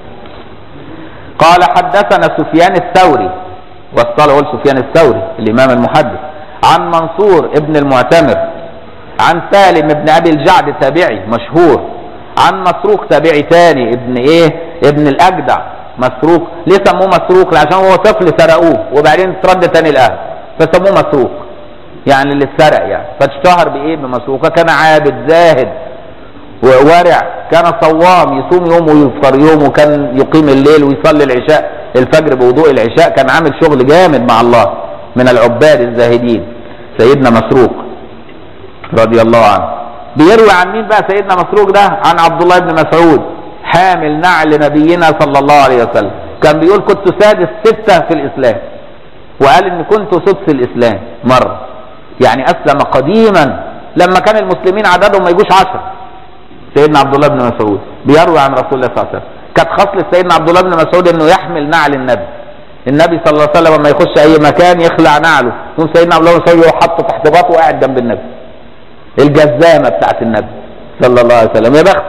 قال حدثنا سفيان الثوري وصل اقول سفيان الثوري الامام المحدث عن منصور ابن المعتمر عن سالم ابن ابي الجعد تابعي مشهور عن مسروق تابعي تاني ابن ايه ابن الاجدع مسروق ليه سموه مسروق عشان هو طفل سرقوه وبعدين اترد تاني الاهل فسموه مسروق يعني اللي اتسرق يعني فاشتهر بايه بمسروق كان عابد زاهد وورع كان صوام يصوم يوم ويفطر يوم وكان يقيم الليل ويصلي العشاء الفجر بوضوء العشاء كان عامل شغل جامد مع الله من العباد الزاهدين سيدنا مسروق رضي الله عنه بيروي عن مين بقى سيدنا مسروق ده عن عبد الله بن مسعود حامل نعل نبينا صلى الله عليه وسلم كان بيقول كنت سادس ستة في الإسلام وقال إن كنت سدس الإسلام مرة يعني أسلم قديما لما كان المسلمين عددهم ما يجوش عشر سيدنا عبد الله بن مسعود بيروي عن رسول الله صلى الله عليه وسلم كانت خصلة سيدنا عبد الله بن مسعود إنه يحمل نعل النبي النبي صلى الله عليه وسلم لما يخش أي مكان يخلع نعله يقوم سيدنا عبد الله بن مسعود يروح حاطه تحت باطه وقاعد جنب النبي الجزامة بتاعت النبي صلى الله عليه وسلم يا بخت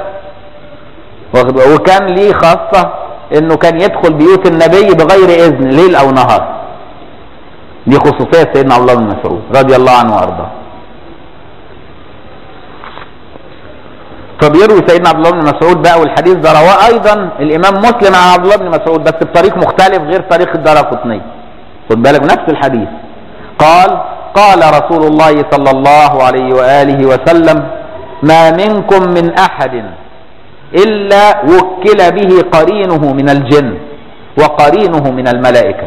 وكان ليه خاصة انه كان يدخل بيوت النبي بغير اذن ليل او نهار دي خصوصية سيدنا عبد الله بن مسعود رضي الله عنه وارضاه فبيروي سيدنا عبد الله بن مسعود بقى والحديث ده رواه ايضا الامام مسلم عن عبد الله بن مسعود بس بطريق مختلف غير طريق الدارقطني خد بالك نفس الحديث قال قال رسول الله صلى الله عليه وآله وسلم ما منكم من أحد إلا وكل به قرينه من الجن وقرينه من الملائكة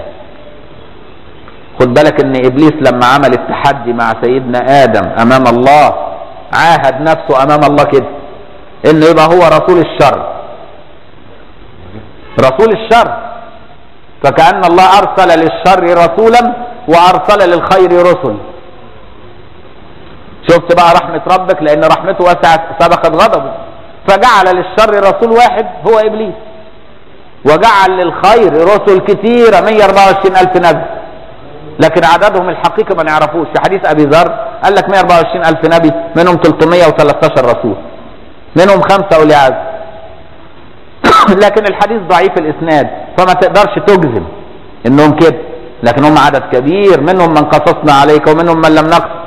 خد بالك ان ابليس لما عمل التحدي مع سيدنا ادم امام الله عاهد نفسه امام الله كده انه يبقى هو رسول الشر رسول الشر فكأن الله أرسل للشر رسولا وأرسل للخير رسل شفت بقى رحمة ربك لأن رحمته وسعت سبقت غضبه فجعل للشر رسول واحد هو إبليس وجعل للخير رسل كتيرة 124 ألف نبي لكن عددهم الحقيقي ما نعرفوش في حديث أبي ذر قال لك 124 ألف نبي منهم 313 رسول منهم خمسة أولي عزم لكن الحديث ضعيف الإسناد فما تقدرش تجزم إنهم كده لكن هم عدد كبير منهم من قصصنا عليك ومنهم من لم نقص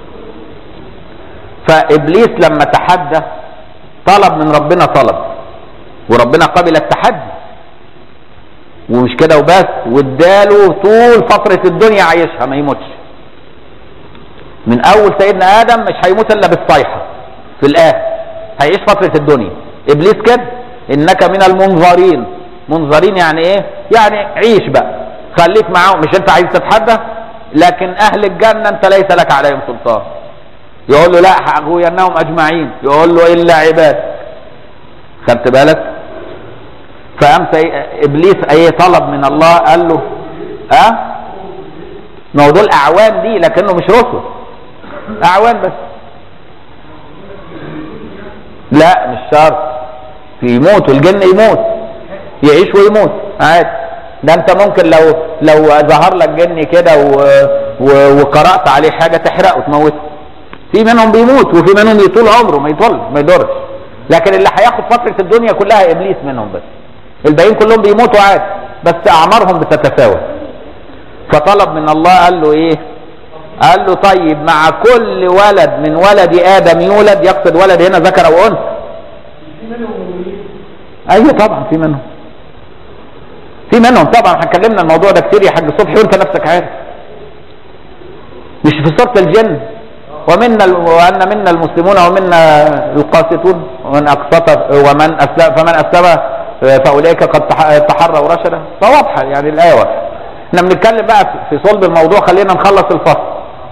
فإبليس لما تحدى طلب من ربنا طلب وربنا قبل التحدي ومش كده وبس واداله طول فترة الدنيا عايشها ما يموتش من اول سيدنا ادم مش هيموت الا بالصيحة في الاخر هيعيش فترة الدنيا ابليس كده انك من المنظرين منظرين يعني ايه يعني عيش بقى خليك معاهم مش انت عايز تتحدى لكن اهل الجنة انت ليس لك عليهم سلطان يقول له لا هغوينهم اجمعين يقول له الا عباد خدت بالك فقام ابليس اي طلب من الله قال له ها أه؟ ما هو دول اعوان دي لكنه مش رسل اعوان بس لا مش شرط يموت والجن يموت يعيش ويموت عادي ده انت ممكن لو لو ظهر لك جن كده و... و... وقرات عليه حاجه تحرقه تموته في منهم بيموت وفي منهم يطول عمره ما يطول ما يضرش لكن اللي هياخد فتره الدنيا كلها ابليس منهم بس الباقيين كلهم بيموتوا عادي بس اعمارهم بتتفاوت فطلب من الله قال له ايه قال له طيب مع كل ولد من ولد ادم يولد يقصد ولد هنا ذكر او انثى ايوه طبعا في منهم في منهم طبعا هنكلمنا الموضوع ده كتير يا حاج صبحي وانت نفسك عارف مش في سوره الجن ومنا وان منا المسلمون ومنا القاسطون ومن اقسط ومن اسلم فمن اسلم فاولئك قد تحروا رشدا فواضحه يعني الايه واضحه احنا بنتكلم بقى في صلب الموضوع خلينا نخلص الفصل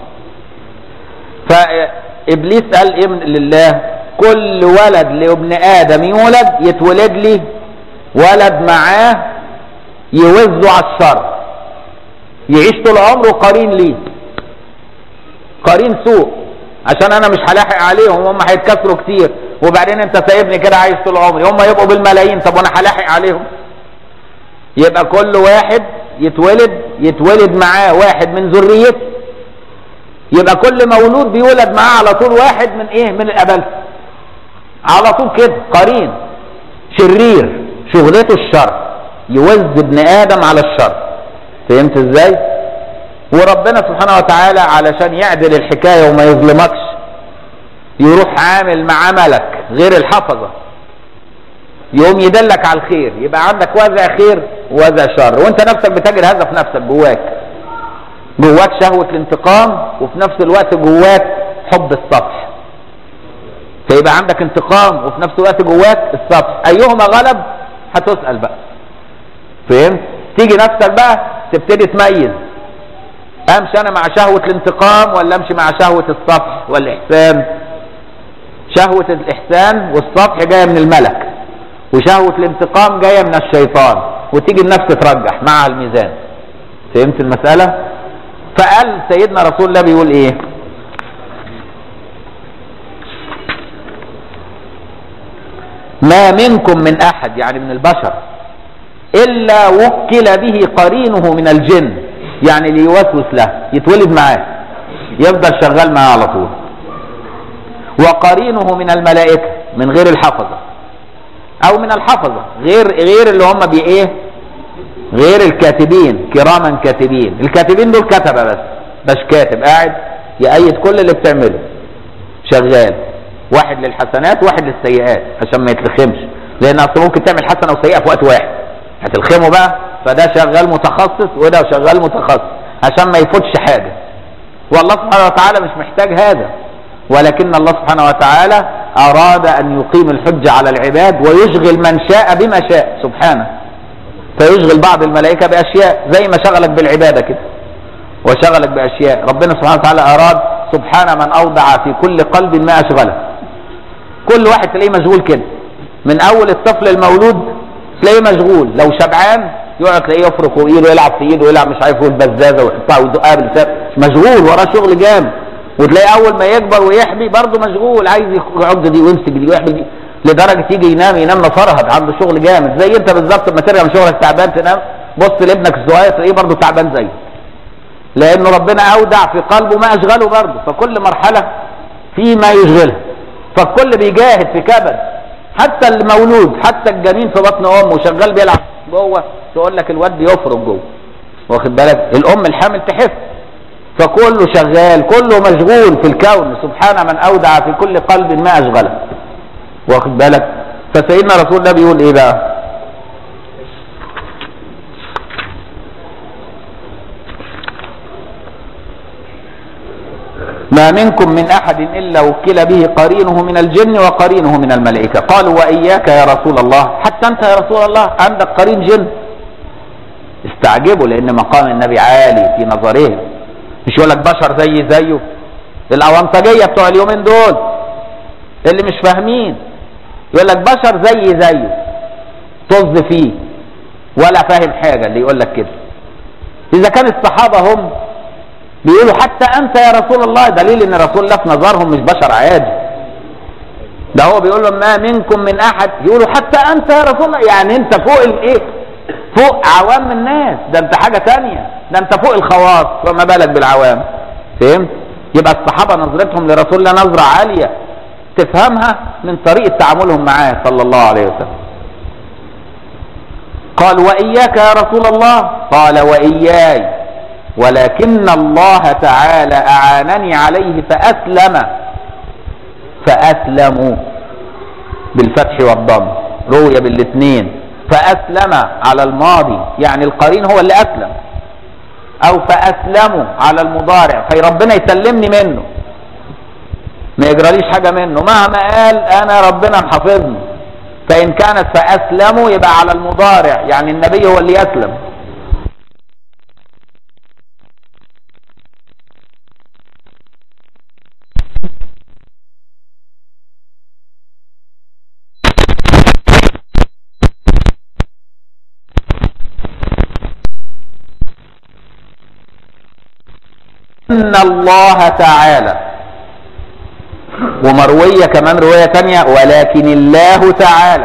فابليس قال ايه لله كل ولد لابن ادم يولد يتولد لي ولد معاه يوزه على الشر يعيش طول عمره قرين ليه قرين سوء عشان انا مش هلاحق عليهم هم هيتكسروا كتير وبعدين انت سايبني كده عايش طول عمري هم يبقوا بالملايين طب وانا هلاحق عليهم يبقى كل واحد يتولد يتولد معاه واحد من ذريته يبقى كل مولود بيولد معاه على طول واحد من ايه من الابل على طول كده قرين شرير شغلته الشر يوز ابن ادم على الشر فهمت ازاي وربنا سبحانه وتعالى علشان يعدل الحكايه وما يظلمكش يروح عامل مع ملك غير الحفظه يقوم يدلك على الخير يبقى عندك وزع خير ووزع شر وانت نفسك بتجري هذا في نفسك جواك جواك شهوة الانتقام وفي نفس الوقت جواك حب السطح فيبقى عندك انتقام وفي نفس الوقت جواك السطح ايهما غلب هتسأل بقى فهمت تيجي نفسك بقى تبتدي تميز امشي انا مع شهوة الانتقام ولا امشي مع شهوة السطح والاحسان شهوة الاحسان والسطح جاية من الملك وشهوة الانتقام جاية من الشيطان وتيجي النفس ترجح مع الميزان فهمت المسألة فقال سيدنا رسول الله بيقول ايه ما منكم من احد يعني من البشر الا وكل به قرينه من الجن يعني ليوسوس له يتولد معاه يفضل شغال معاه على طول وقرينه من الملائكة من غير الحفظة او من الحفظة غير غير اللي هم بي ايه غير الكاتبين كراما كاتبين الكاتبين دول كتبة بس مش كاتب قاعد يأيد كل اللي بتعمله شغال واحد للحسنات واحد للسيئات عشان ما يتلخمش لان اصل ممكن تعمل حسنه وسيئه في وقت واحد هتلخمه بقى فده شغال متخصص وده شغال متخصص عشان ما يفوتش حاجه والله سبحانه وتعالى مش محتاج هذا ولكن الله سبحانه وتعالى اراد ان يقيم الحجه على العباد ويشغل من شاء بما شاء سبحانه فيشغل بعض الملائكه باشياء زي ما شغلك بالعباده كده وشغلك باشياء ربنا سبحانه وتعالى اراد سبحان من اوضع في كل قلب ما اشغله كل واحد تلاقيه مشغول كده من اول الطفل المولود تلاقيه مشغول لو شبعان يقعد تلاقيه يفرك وايده يلعب في ايده ويلعب مش عارف البزازه ويحطها ويدقها باللسان مشغول وراه شغل جامد وتلاقيه اول ما يكبر ويحبي برضه مشغول عايز يعض دي ويمسك دي ويحبي دي لدرجه يجي ينام ينام مفرهد عنده شغل جامد زي انت بالظبط لما ترجع من شغلك تعبان تنام بص لابنك الصغير تلاقيه برضه تعبان زيه لانه ربنا اودع في قلبه ما اشغله برضه فكل مرحله في ما يشغلها فالكل بيجاهد في كبد حتى المولود حتى الجنين في بطن امه شغال بيلعب جوه تقول لك الواد بيفرج جوه واخد بالك الام الحامل تحس فكله شغال كله مشغول في الكون سبحان من اودع في كل قلب ما اشغله واخد بالك فسيدنا رسول الله بيقول ايه بقى ما منكم من احد الا وكل به قرينه من الجن وقرينه من الملائكه قالوا واياك يا رسول الله حتى انت يا رسول الله عندك قرين جن استعجبوا لان مقام النبي عالي في نظرهم مش يقول لك بشر زي زيه الاونطجيه بتوع اليومين دول اللي مش فاهمين يقول لك بشر زي زيه طز فيه ولا فاهم حاجه اللي يقول لك كده اذا كان الصحابه هم بيقولوا حتى انت يا رسول الله دليل ان رسول الله في نظرهم مش بشر عادي ده هو بيقول لهم ما منكم من احد يقولوا حتى انت يا رسول الله يعني انت فوق الايه فوق عوام الناس ده انت حاجه تانية ده انت فوق الخواص فما بالك بالعوام فهمت يبقى الصحابه نظرتهم لرسول الله نظره عاليه تفهمها من طريقه تعاملهم معاه صلى الله عليه وسلم قال واياك يا رسول الله قال واياي ولكن الله تعالى أعانني عليه فأسلم فأسلموا بالفتح والضم روي بالاثنين فأسلم على الماضي يعني القرين هو اللي أسلم أو فأسلموا على المضارع في ربنا يسلمني منه ما يجراليش حاجة منه مهما قال أنا ربنا محافظني فإن كانت فأسلموا يبقى على المضارع يعني النبي هو اللي يسلم ان الله تعالى ومروية كمان رواية تانية ولكن الله تعالى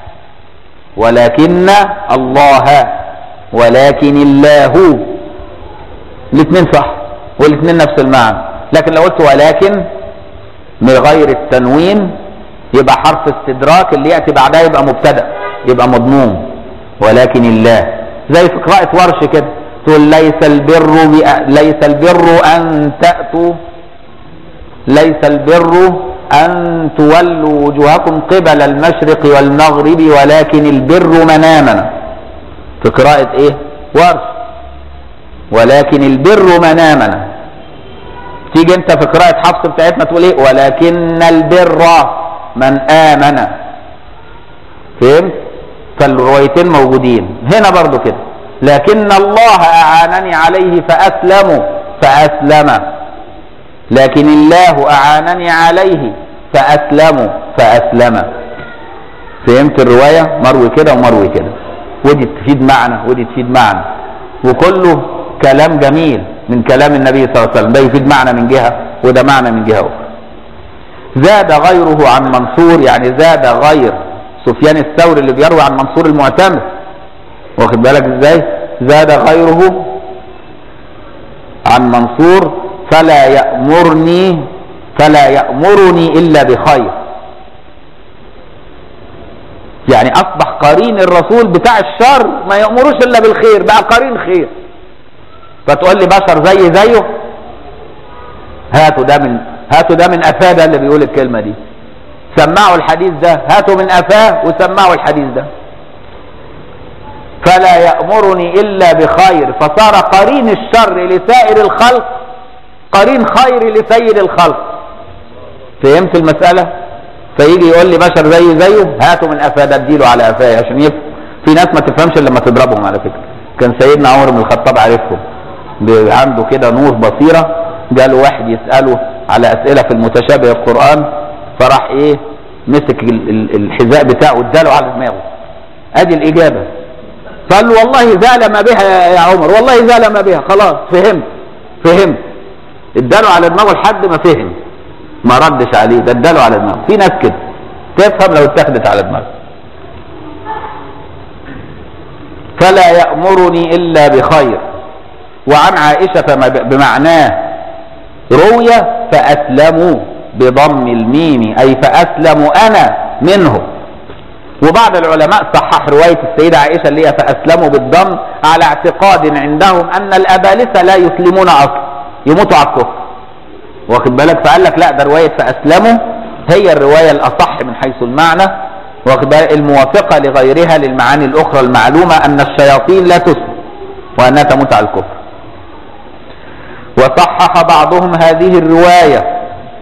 ولكن الله ولكن الله الاثنين صح والاثنين نفس المعنى لكن لو قلت ولكن من غير التنوين يبقى حرف استدراك اللي يأتي بعدها يبقى مبتدأ يبقى مضموم ولكن الله زي في قراءة ورش كده تقول ليس البر ليس البر أن تأتوا ليس البر أن تولوا وجوهكم قبل المشرق والمغرب ولكن البر من آمن في قراءة إيه؟ ورش ولكن البر من آمن تيجي أنت في قراءة حفص بتاعتنا تقول إيه؟ ولكن البر من آمن فهمت؟ فالروايتين موجودين هنا برضو كده لكن الله أعانني عليه فأسلم فأسلم لكن الله أعانني عليه فأسلم فأسلم فهمت الرواية مروي كده ومروي كده ودي تفيد معنى ودي تفيد معنى وكله كلام جميل من كلام النبي صلى الله عليه وسلم ده يفيد معنى من جهة وده معنى من جهة أخرى زاد غيره عن منصور يعني زاد غير سفيان الثوري اللي بيروي عن منصور المعتمد واخد بالك ازاي زاد غيره عن منصور فلا يأمرني فلا يأمرني إلا بخير يعني أصبح قرين الرسول بتاع الشر ما يأمروش إلا بالخير بقى قرين خير فتقول لي بشر زي زيه هاتوا ده من هاتوا ده من أفاه اللي بيقول الكلمة دي سمعوا الحديث ده هاتوا من أفاه وسمعوا الحديث ده فلا يأمرني إلا بخير فصار قرين الشر لسائر الخلق قرين خير لسيد الخلق فهمت المسألة فيجي يقول لي بشر زي زيه هاتوا من أفاه ده اديله على أفاه عشان يفهم في ناس ما تفهمش إلا لما تضربهم على فكرة كان سيدنا عمر بن الخطاب عارفهم عنده كده نور بصيرة جاله واحد يسأله على أسئلة في المتشابه القرآن فراح إيه مسك الحذاء بتاعه اداله على دماغه ادي الإجابة فقال له والله زال ما بها يا عمر والله زال ما بها خلاص فهمت فهمت اداله على دماغه لحد ما فهم ما ردش عليه ده اداله على دماغه في ناس كده تفهم لو اتخذت على دماغه فلا يأمرني إلا بخير وعن عائشة ما ب- بمعناه روي فأسلموا بضم الميم أي فأسلم أنا منه وبعض العلماء صحح رواية السيدة عائشة اللي هي فأسلموا بالضم على اعتقاد عندهم أن الأبالسة لا يسلمون أصلا يموتوا على الكفر واخد بالك فقال لك لا ده رواية فأسلموا هي الرواية الأصح من حيث المعنى واخد بالك الموافقة لغيرها للمعاني الأخرى المعلومة أن الشياطين لا تسلم وأنها تموت على الكفر وصحح بعضهم هذه الرواية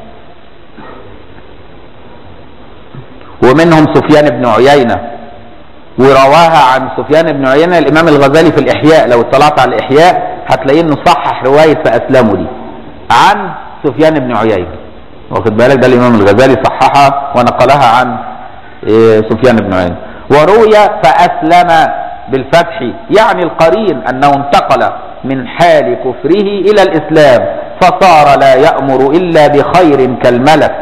ومنهم سفيان بن عيينة ورواها عن سفيان بن عيينة الإمام الغزالي في الإحياء لو اطلعت على الإحياء هتلاقيه إنه صحح رواية فأسلموا دي عن سفيان بن عيينة واخد بالك ده الإمام الغزالي صححها ونقلها عن إيه، سفيان بن عيينة وروي فأسلم بالفتح يعني القرين أنه انتقل من حال كفره إلى الإسلام فصار لا يأمر إلا بخير كالملك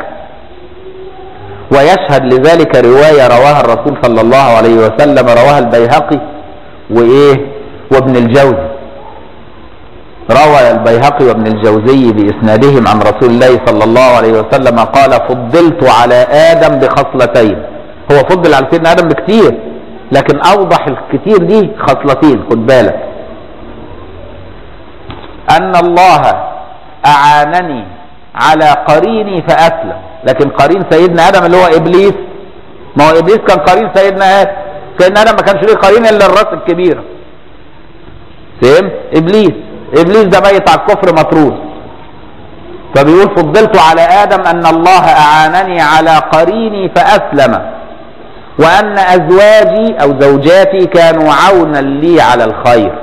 ويشهد لذلك رواية رواها الرسول صلى الله عليه وسلم رواها البيهقي وإيه وابن الجوزي روى البيهقي وابن الجوزي بإسنادهم عن رسول الله صلى الله عليه وسلم قال فضلت على آدم بخصلتين هو فضل على سيدنا آدم بكتير لكن أوضح الكتير دي خصلتين خد بالك أن الله أعانني على قريني فأسلم لكن قرين سيدنا آدم اللي هو إبليس ما هو إبليس كان قرين سيدنا آدم سيدنا آدم ما كانش ليه قرين إلا الراس الكبيرة فهم إبليس إبليس ده ميت على الكفر مطرود فبيقول فضلت على آدم أن الله أعانني على قريني فأسلم وأن أزواجي أو زوجاتي كانوا عونا لي على الخير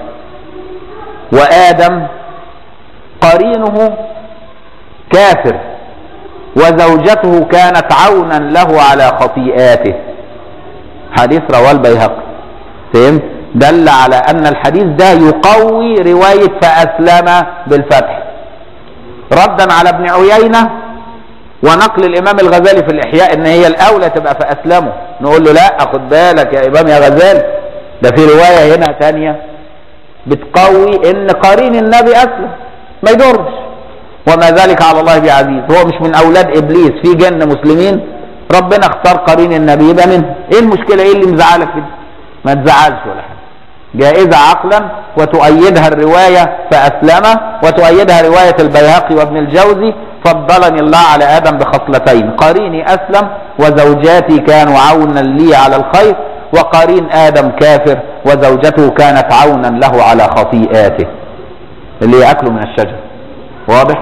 وآدم قرينه كافر وزوجته كانت عونا له على خطيئاته حديث رواه البيهقي فهمت دل على ان الحديث ده يقوي رواية فاسلم بالفتح ردا على ابن عيينة ونقل الامام الغزالي في الاحياء ان هي الاولى تبقى فاسلموا نقول له لا خد بالك يا امام يا غزالي ده في رواية هنا تانية بتقوي ان قرين النبي اسلم ما يضرش وما ذلك على الله بعزيز هو مش من اولاد ابليس في جن مسلمين ربنا اختار قرين النبي يبقى منه ايه المشكله ايه اللي مزعلك كده ما تزعلش ولا حاجه جائزة عقلا وتؤيدها الرواية فأسلم وتؤيدها رواية البيهقي وابن الجوزي فضلني الله على آدم بخصلتين قريني أسلم وزوجاتي كانوا عونا لي على الخير وقرين آدم كافر وزوجته كانت عونا له على خطيئاته اللي يأكله من الشجر واضح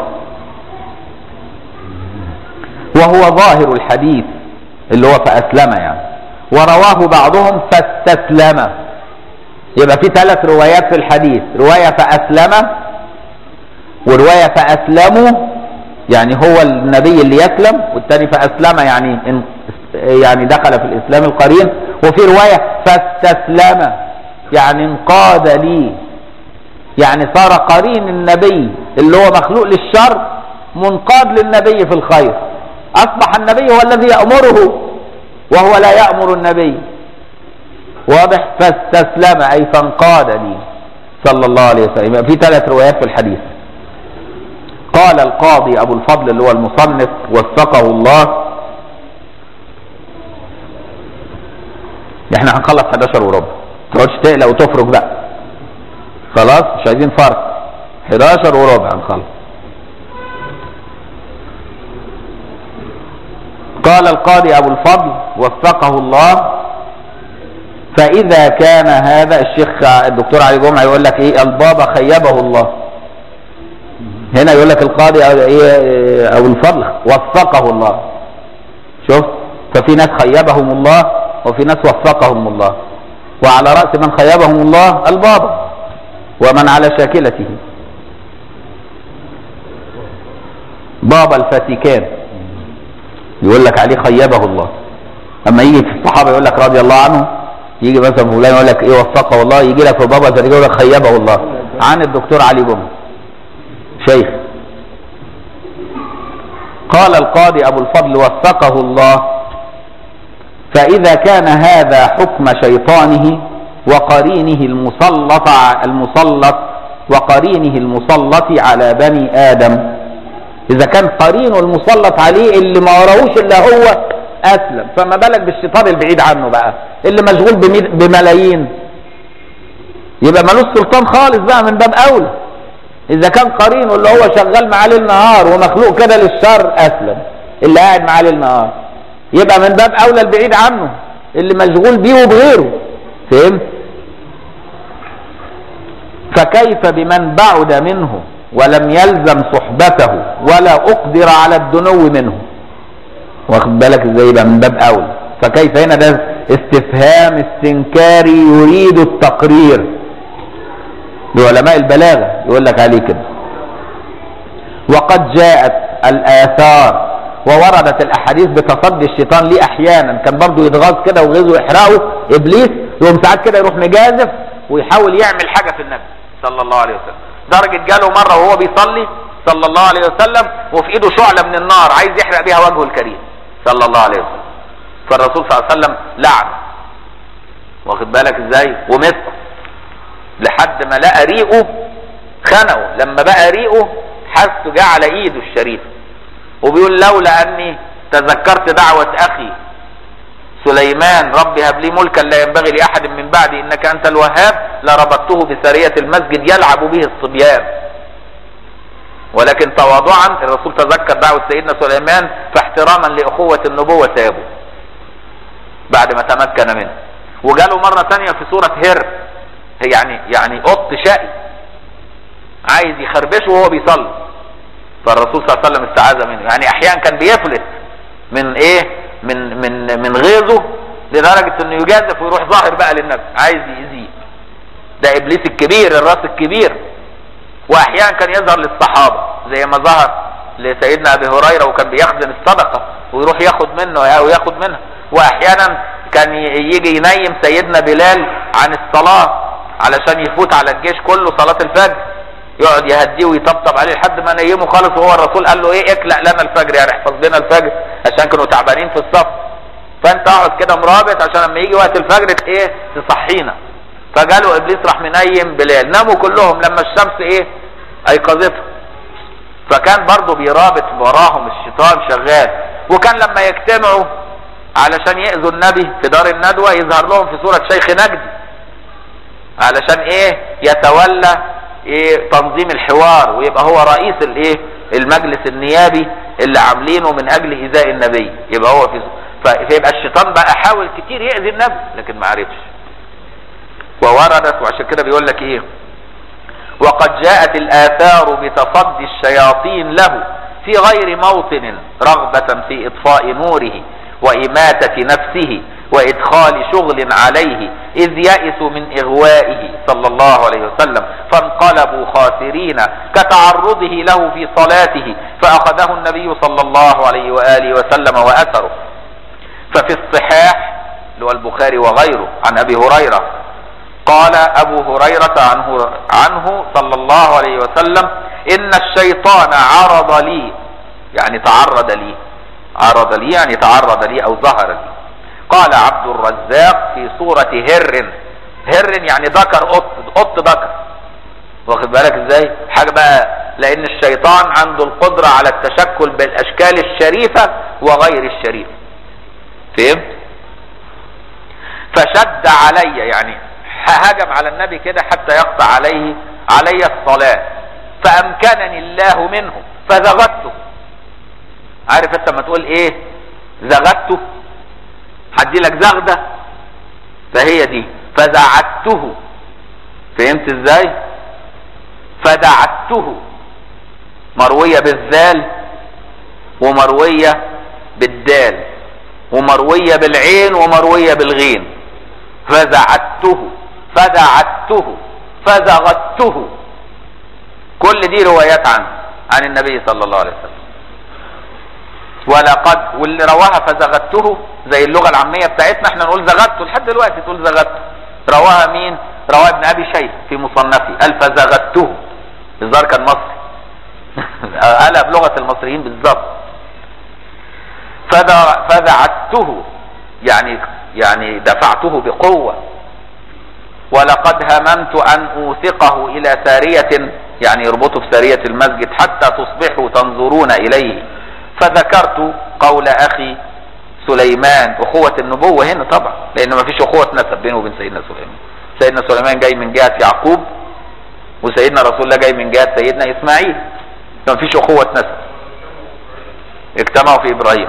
وهو ظاهر الحديث اللي هو فأسلم يعني ورواه بعضهم فاستسلم يبقى في ثلاث روايات في الحديث رواية فأسلم ورواية فأسلموا يعني هو النبي اللي يسلم والثاني فأسلم يعني ان يعني دخل في الإسلام القرين وفي رواية فاستسلم يعني انقاد لي يعني صار قرين النبي اللي هو مخلوق للشر منقاد للنبي في الخير أصبح النبي هو الذي يأمره وهو لا يأمر النبي واضح فاستسلم أي فانقاد لي صلى الله عليه وسلم يبقى في ثلاث روايات في الحديث قال القاضي أبو الفضل اللي هو المصنف وفقه الله احنا هنخلص 11 وربع ما تقعدش تقلق وتفرج بقى خلاص مش عايزين فرق 11 وربع هنخلص قال القاضي أبو الفضل وفقه الله فإذا كان هذا الشيخ الدكتور علي جمعة يقول لك إيه البابا خيبه الله هنا يقول لك القاضي أو إيه أو الفضل وفقه الله شوف ففي ناس خيبهم الله وفي ناس وفقهم الله وعلى رأس من خيبهم الله البابا ومن على شاكلته بابا الفاتيكان يقول لك عليه خيبه الله اما يجي في الصحابه يقول لك رضي الله عنه يجي مثلا فلان يقول لك ايه وفقه الله يجي لك في بابا زكريا يقول لك خيبه الله عن الدكتور علي بوم شيخ قال القاضي ابو الفضل وفقه الله فاذا كان هذا حكم شيطانه وقرينه المسلط المسلط وقرينه المسلط على بني ادم اذا كان قرينه المسلط عليه اللي ما وراهوش الا هو اسلم فما بالك بالشيطان البعيد عنه بقى اللي مشغول بمي- بملايين يبقى ملوش سلطان خالص بقى من باب اولى اذا كان قرينه اللي هو شغال معاه ليل نهار ومخلوق كده للشر اسلم اللي قاعد معاه ليل نهار يبقى من باب اولى البعيد عنه اللي مشغول بيه وبغيره فهمت فكيف بمن بعد منه ولم يلزم صحبته ولا اقدر على الدنو منه واخد بالك ازاي يبقى من باب اولى فكيف هنا ده استفهام استنكاري يريد التقرير لعلماء البلاغه يقول لك عليه كده وقد جاءت الاثار ووردت الاحاديث بتصدي الشيطان ليه احيانا كان برضه يتغاظ كده وغيظه يحرقه ابليس يقوم ساعات كده يروح مجازف ويحاول يعمل حاجه في النبي صلى الله عليه وسلم درجه جاله مره وهو بيصلي صلى الله عليه وسلم وفي ايده شعله من النار عايز يحرق بيها وجهه الكريم صلى الله عليه وسلم فالرسول صلى الله عليه وسلم لعنه واخد بالك ازاي ومسكه لحد ما لقى ريقه خنقه لما بقى ريقه حسه جه على ايده الشريفه وبيقول لولا اني تذكرت دعوه اخي سليمان رب هب لي ملكا لا ينبغي لاحد من بعدي انك انت الوهاب لربطته بسريه المسجد يلعب به الصبيان ولكن تواضعا الرسول تذكر دعوه سيدنا سليمان فاحتراما لاخوه النبوه سابه بعد ما تمكن منه وجاله مره ثانيه في سوره هر يعني يعني قط شقي عايز يخربشه وهو بيصلي فالرسول صلى الله عليه وسلم استعاذ منه يعني احيانا كان بيفلت من ايه من من من غيظه لدرجه انه يجازف ويروح ظاهر بقى للنبي عايز يأذيه ده ابليس الكبير الراس الكبير واحيانا كان يظهر للصحابه زي ما ظهر لسيدنا ابي هريره وكان بيخزن الصدقه ويروح ياخد منه او ياخد منها واحيانا كان يجي ينيم سيدنا بلال عن الصلاه علشان يفوت على الجيش كله صلاه الفجر يقعد يهديه ويطبطب عليه لحد ما نيمه خالص وهو الرسول قال له ايه اكلأ لنا الفجر يعني احفظ لنا الفجر عشان كانوا تعبانين في الصف فانت اقعد كده مرابط عشان لما يجي وقت الفجر ايه تصحينا فجاله ابليس راح منيم بلال ناموا كلهم لما الشمس ايه ايقظتهم فكان برضه بيرابط وراهم الشيطان شغال وكان لما يجتمعوا علشان يأذوا النبي في دار الندوة يظهر لهم في صورة شيخ نجدي علشان ايه يتولى ايه تنظيم الحوار ويبقى هو رئيس الايه المجلس النيابي اللي عاملينه من اجل ايذاء النبي يبقى هو في فيبقى الشيطان بقى حاول كتير يأذي النبي لكن ما عرفش ووردت وعشان كده بيقول لك ايه وقد جاءت الآثار بتصدي الشياطين له في غير موطن رغبة في إطفاء نوره وإماتة نفسه وإدخال شغل عليه إذ يئسوا من إغوائه صلى الله عليه وسلم فانقلبوا خاسرين كتعرضه له في صلاته فأخذه النبي صلى الله عليه وآله وسلم وأثره ففي الصحاح اللي هو البخاري وغيره عن أبي هريرة قال أبو هريرة عنه, عنه صلى الله عليه وسلم إن الشيطان عرض لي يعني تعرض لي عرض لي يعني تعرض لي أو ظهر لي قال عبد الرزاق في صورة هر هر يعني ذكر قط قط ذكر واخد بالك ازاي حاجة بقى لان الشيطان عنده القدرة على التشكل بالاشكال الشريفة وغير الشريفة فهمت فشد علي يعني هجم على النبي كده حتى يقطع عليه علي الصلاة فامكنني الله منه فزغدته عارف انت لما تقول ايه زغدته هدي لك زغده فهي دي فزعدته فهمت ازاي فدعته مروية بالذال ومروية بالدال ومروية بالعين ومروية بالغين فزعدته فدعته فزغدته كل دي روايات عنه عن النبي صلى الله عليه وسلم ولقد واللي رواها فزغدته زي اللغه العاميه بتاعتنا احنا نقول زغدته لحد دلوقتي تقول زغدته رواها مين رواه ابن ابي شيخ في مصنفه قال فزغدته الظاهر كان مصري قالها بلغه المصريين بالظبط فذعته يعني يعني دفعته بقوه ولقد هممت ان اوثقه الى ساريه يعني يربطه في ساريه المسجد حتى تصبحوا تنظرون اليه فذكرت قول اخي سليمان اخوة النبوة هنا طبعا لان ما فيش اخوة نسب بينه وبين سيدنا سليمان سيدنا سليمان جاي من جهة يعقوب وسيدنا رسول الله جاي من جهة سيدنا اسماعيل ما فيش اخوة نسب اجتمعوا في ابراهيم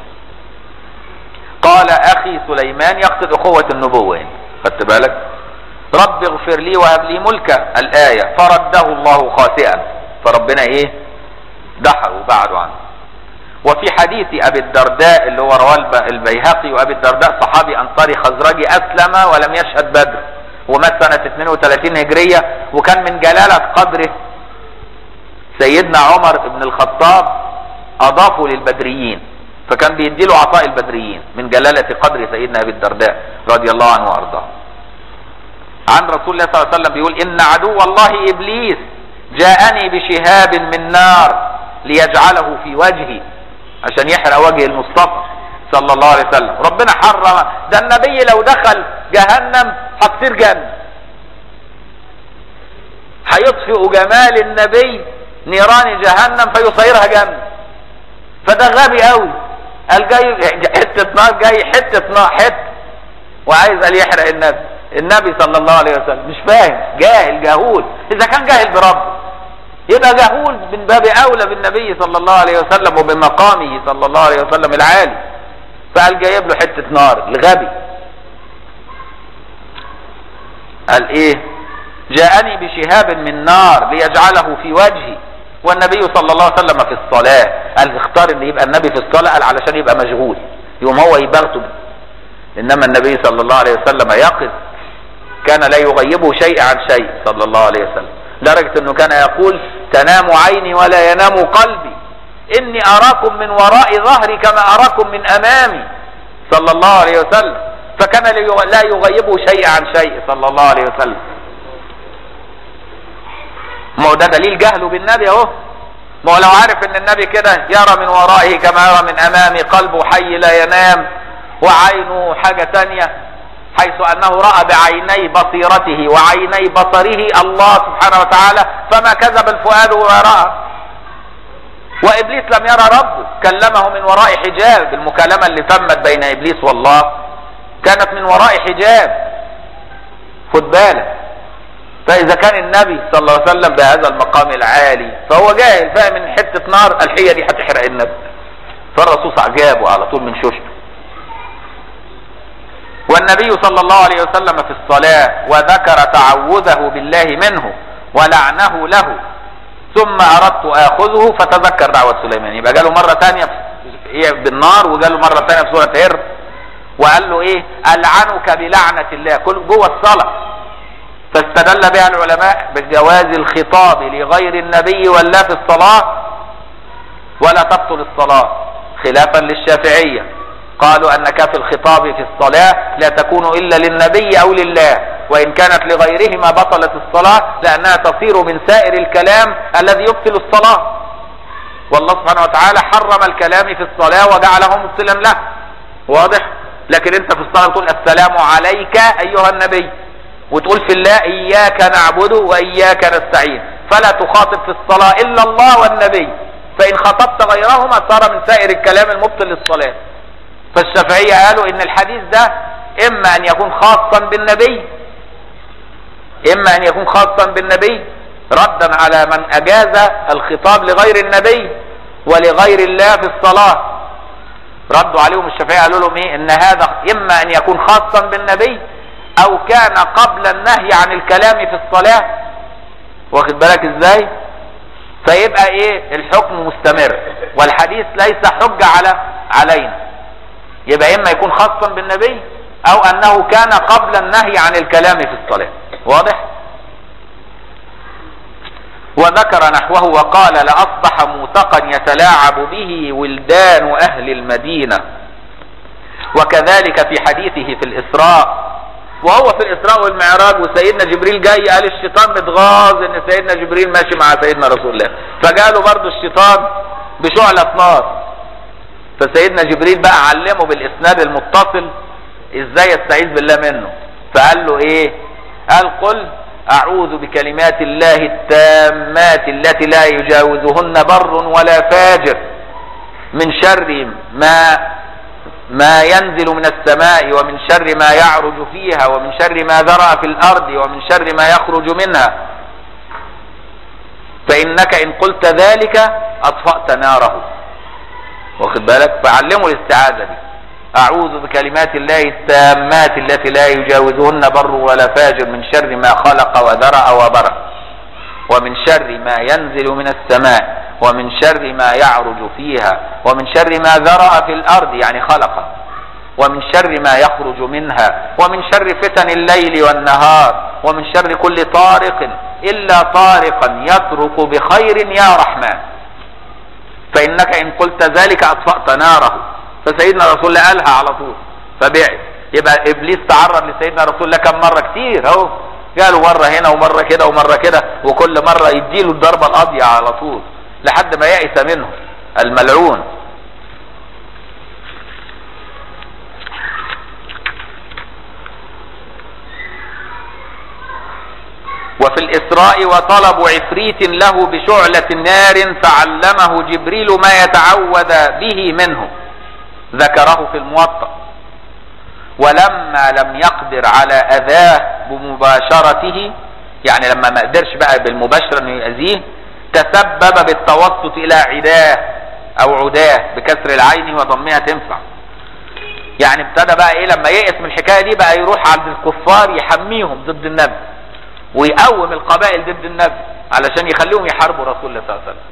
قال اخي سليمان يقصد اخوة النبوة هنا خدت بالك رب اغفر لي وهب لي ملكا الاية فرده الله خاسئا فربنا ايه دحر وبعده عنه وفي حديث ابي الدرداء اللي هو رواه البيهقي وابي الدرداء صحابي انصاري خزرجي اسلم ولم يشهد بدر ومات سنة 32 هجرية وكان من جلالة قدره سيدنا عمر بن الخطاب اضافه للبدريين فكان بيدي له عطاء البدريين من جلالة قدر سيدنا ابي الدرداء رضي الله عنه وارضاه عن رسول الله صلى الله عليه وسلم بيقول ان عدو الله ابليس جاءني بشهاب من نار ليجعله في وجهي عشان يحرق وجه المصطفى صلى الله عليه وسلم ربنا حرم ده النبي لو دخل جهنم هتصير جنة هيطفئ جمال النبي نيران جهنم فيصيرها جنة فده غبي قوي قال جاي حتة نار جاي حتة نار حتة وعايز قال يحرق النبي النبي صلى الله عليه وسلم مش فاهم جاهل جهول اذا كان جاهل بربه يبقى جهول من باب اولى بالنبي صلى الله عليه وسلم وبمقامه صلى الله عليه وسلم العالي فقال جايب له حته نار الغبي قال ايه جاءني بشهاب من نار ليجعله في وجهي والنبي صلى الله عليه وسلم في الصلاة قال اختار ان يبقى النبي في الصلاة قال علشان يبقى مشغول يوم هو يبغته انما النبي صلى الله عليه وسلم يقظ كان لا يغيبه شيء عن شيء صلى الله عليه وسلم لدرجة انه كان يقول تنام عيني ولا ينام قلبي اني اراكم من وراء ظهري كما اراكم من امامي صلى الله عليه وسلم فكان لا يغيبه شيء عن شيء صلى الله عليه وسلم ما هو ده دليل جهله بالنبي اهو ما هو لو عارف ان النبي كده يرى من ورائه كما يرى من امامه قلبه حي لا ينام وعينه حاجة تانية حيث انه رأى بعيني بصيرته وعيني بصره الله سبحانه وتعالى فما كذب الفؤاد ورأى وابليس لم يرى ربه كلمه من وراء حجاب المكالمة اللي تمت بين ابليس والله كانت من وراء حجاب خد بالك فاذا كان النبي صلى الله عليه وسلم بهذا المقام العالي فهو جاهل فاهم ان حتة نار الحية دي هتحرق النبي فالرسول عجابه على طول من شوشته والنبي صلى الله عليه وسلم في الصلاة وذكر تعوذه بالله منه ولعنه له ثم اردت اخذه فتذكر دعوة سليمان يبقى جاله مرة ثانية بالنار وجاله مرة ثانية في سورة هر وقال له ايه العنك بلعنة الله كل جوه الصلاة فاستدل بها العلماء بجواز الخطاب لغير النبي ولا في الصلاة ولا تبطل الصلاة خلافا للشافعية قالوا ان كاف الخطاب في الصلاة لا تكون الا للنبي او لله وان كانت لغيرهما بطلت الصلاة لانها تصير من سائر الكلام الذي يبطل الصلاة والله سبحانه وتعالى حرم الكلام في الصلاة وجعله مبطلا له واضح لكن انت في الصلاة تقول السلام عليك ايها النبي وتقول في الله اياك نعبد واياك نستعين فلا تخاطب في الصلاة الا الله والنبي فان خطبت غيرهما صار من سائر الكلام المبطل للصلاة فالشافعية قالوا ان الحديث ده اما ان يكون خاصا بالنبي اما ان يكون خاصا بالنبي ردا على من اجاز الخطاب لغير النبي ولغير الله في الصلاة ردوا عليهم الشافعية قالوا لهم ايه ان هذا اما ان يكون خاصا بالنبي او كان قبل النهي عن الكلام في الصلاة واخد بالك ازاي فيبقى ايه الحكم مستمر والحديث ليس حجة على علينا يبقى اما يكون خاصا بالنبي او انه كان قبل النهي عن الكلام في الصلاة واضح وذكر نحوه وقال لأصبح موثقا يتلاعب به ولدان أهل المدينة وكذلك في حديثه في الإسراء وهو في الإسراء والمعراج وسيدنا جبريل جاي قال الشيطان متغاظ ان سيدنا جبريل ماشي مع سيدنا رسول الله فقالوا برضو الشيطان بشعلة نار فسيدنا جبريل بقى علمه بالإسناد المتصل ازاي يستعيذ بالله منه فقال له ايه قال قل اعوذ بكلمات الله التامات التي لا يجاوزهن بر ولا فاجر من شر ما ما ينزل من السماء ومن شر ما يعرج فيها ومن شر ما ذرأ في الارض ومن شر ما يخرج منها فانك ان قلت ذلك اطفأت ناره واخد بالك فعلموا الاستعاذة دي اعوذ بكلمات الله التامات التي لا يجاوزهن بر ولا فاجر من شر ما خلق وذرأ وبرأ ومن شر ما ينزل من السماء ومن شر ما يعرج فيها ومن شر ما ذرأ في الارض يعني خلق ومن شر ما يخرج منها ومن شر فتن الليل والنهار ومن شر كل طارق الا طارقا يطرق بخير يا رحمن فانك ان قلت ذلك اطفأت ناره فسيدنا رسول الله قالها على طول فبعد يبقى ابليس تعرض لسيدنا رسول الله كم مره كتير اهو قالوا مره هنا ومره كده ومره كده وكل مره يديله الضربه القاضيه على طول لحد ما يئس منه الملعون وفي الإسراء وطلب عفريت له بشعلة نار فعلمه جبريل ما يتعوذ به منه ذكره في الموطأ ولما لم يقدر على أذاه بمباشرته يعني لما ما قدرش بقى بالمباشرة انه يأذيه تسبب بالتوسط إلى عداه أو عداه بكسر العين وضمها تنفع يعني ابتدى بقى ايه لما يئس من الحكاية دي بقى يروح عند الكفار يحميهم ضد النبي ويقوم القبائل ضد النبي علشان يخليهم يحاربوا رسول الله صلى الله عليه وسلم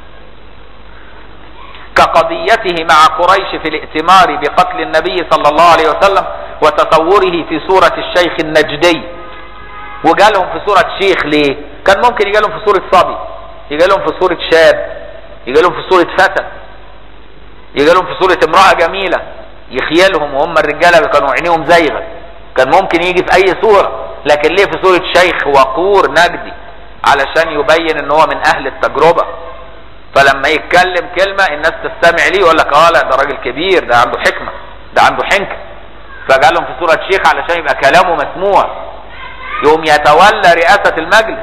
كقضيته مع قريش في الائتمار بقتل النبي صلى الله عليه وسلم وتصوره في صورة الشيخ النجدي وجالهم في صورة شيخ ليه كان ممكن يجالهم في صورة صبي يجالهم في صورة شاب يجالهم في صورة فتى يجالهم في صورة امرأة جميلة يخيلهم وهم الرجالة كانوا عينيهم زيغة كان ممكن يجي في اي صورة لكن ليه في صورة شيخ وقور نجدي علشان يبين ان هو من اهل التجربة فلما يتكلم كلمة الناس تستمع ليه يقول لك اه لا ده راجل كبير ده عنده حكمة ده عنده حنكة فجالهم في صورة شيخ علشان يبقى كلامه مسموع يقوم يتولى رئاسة المجلس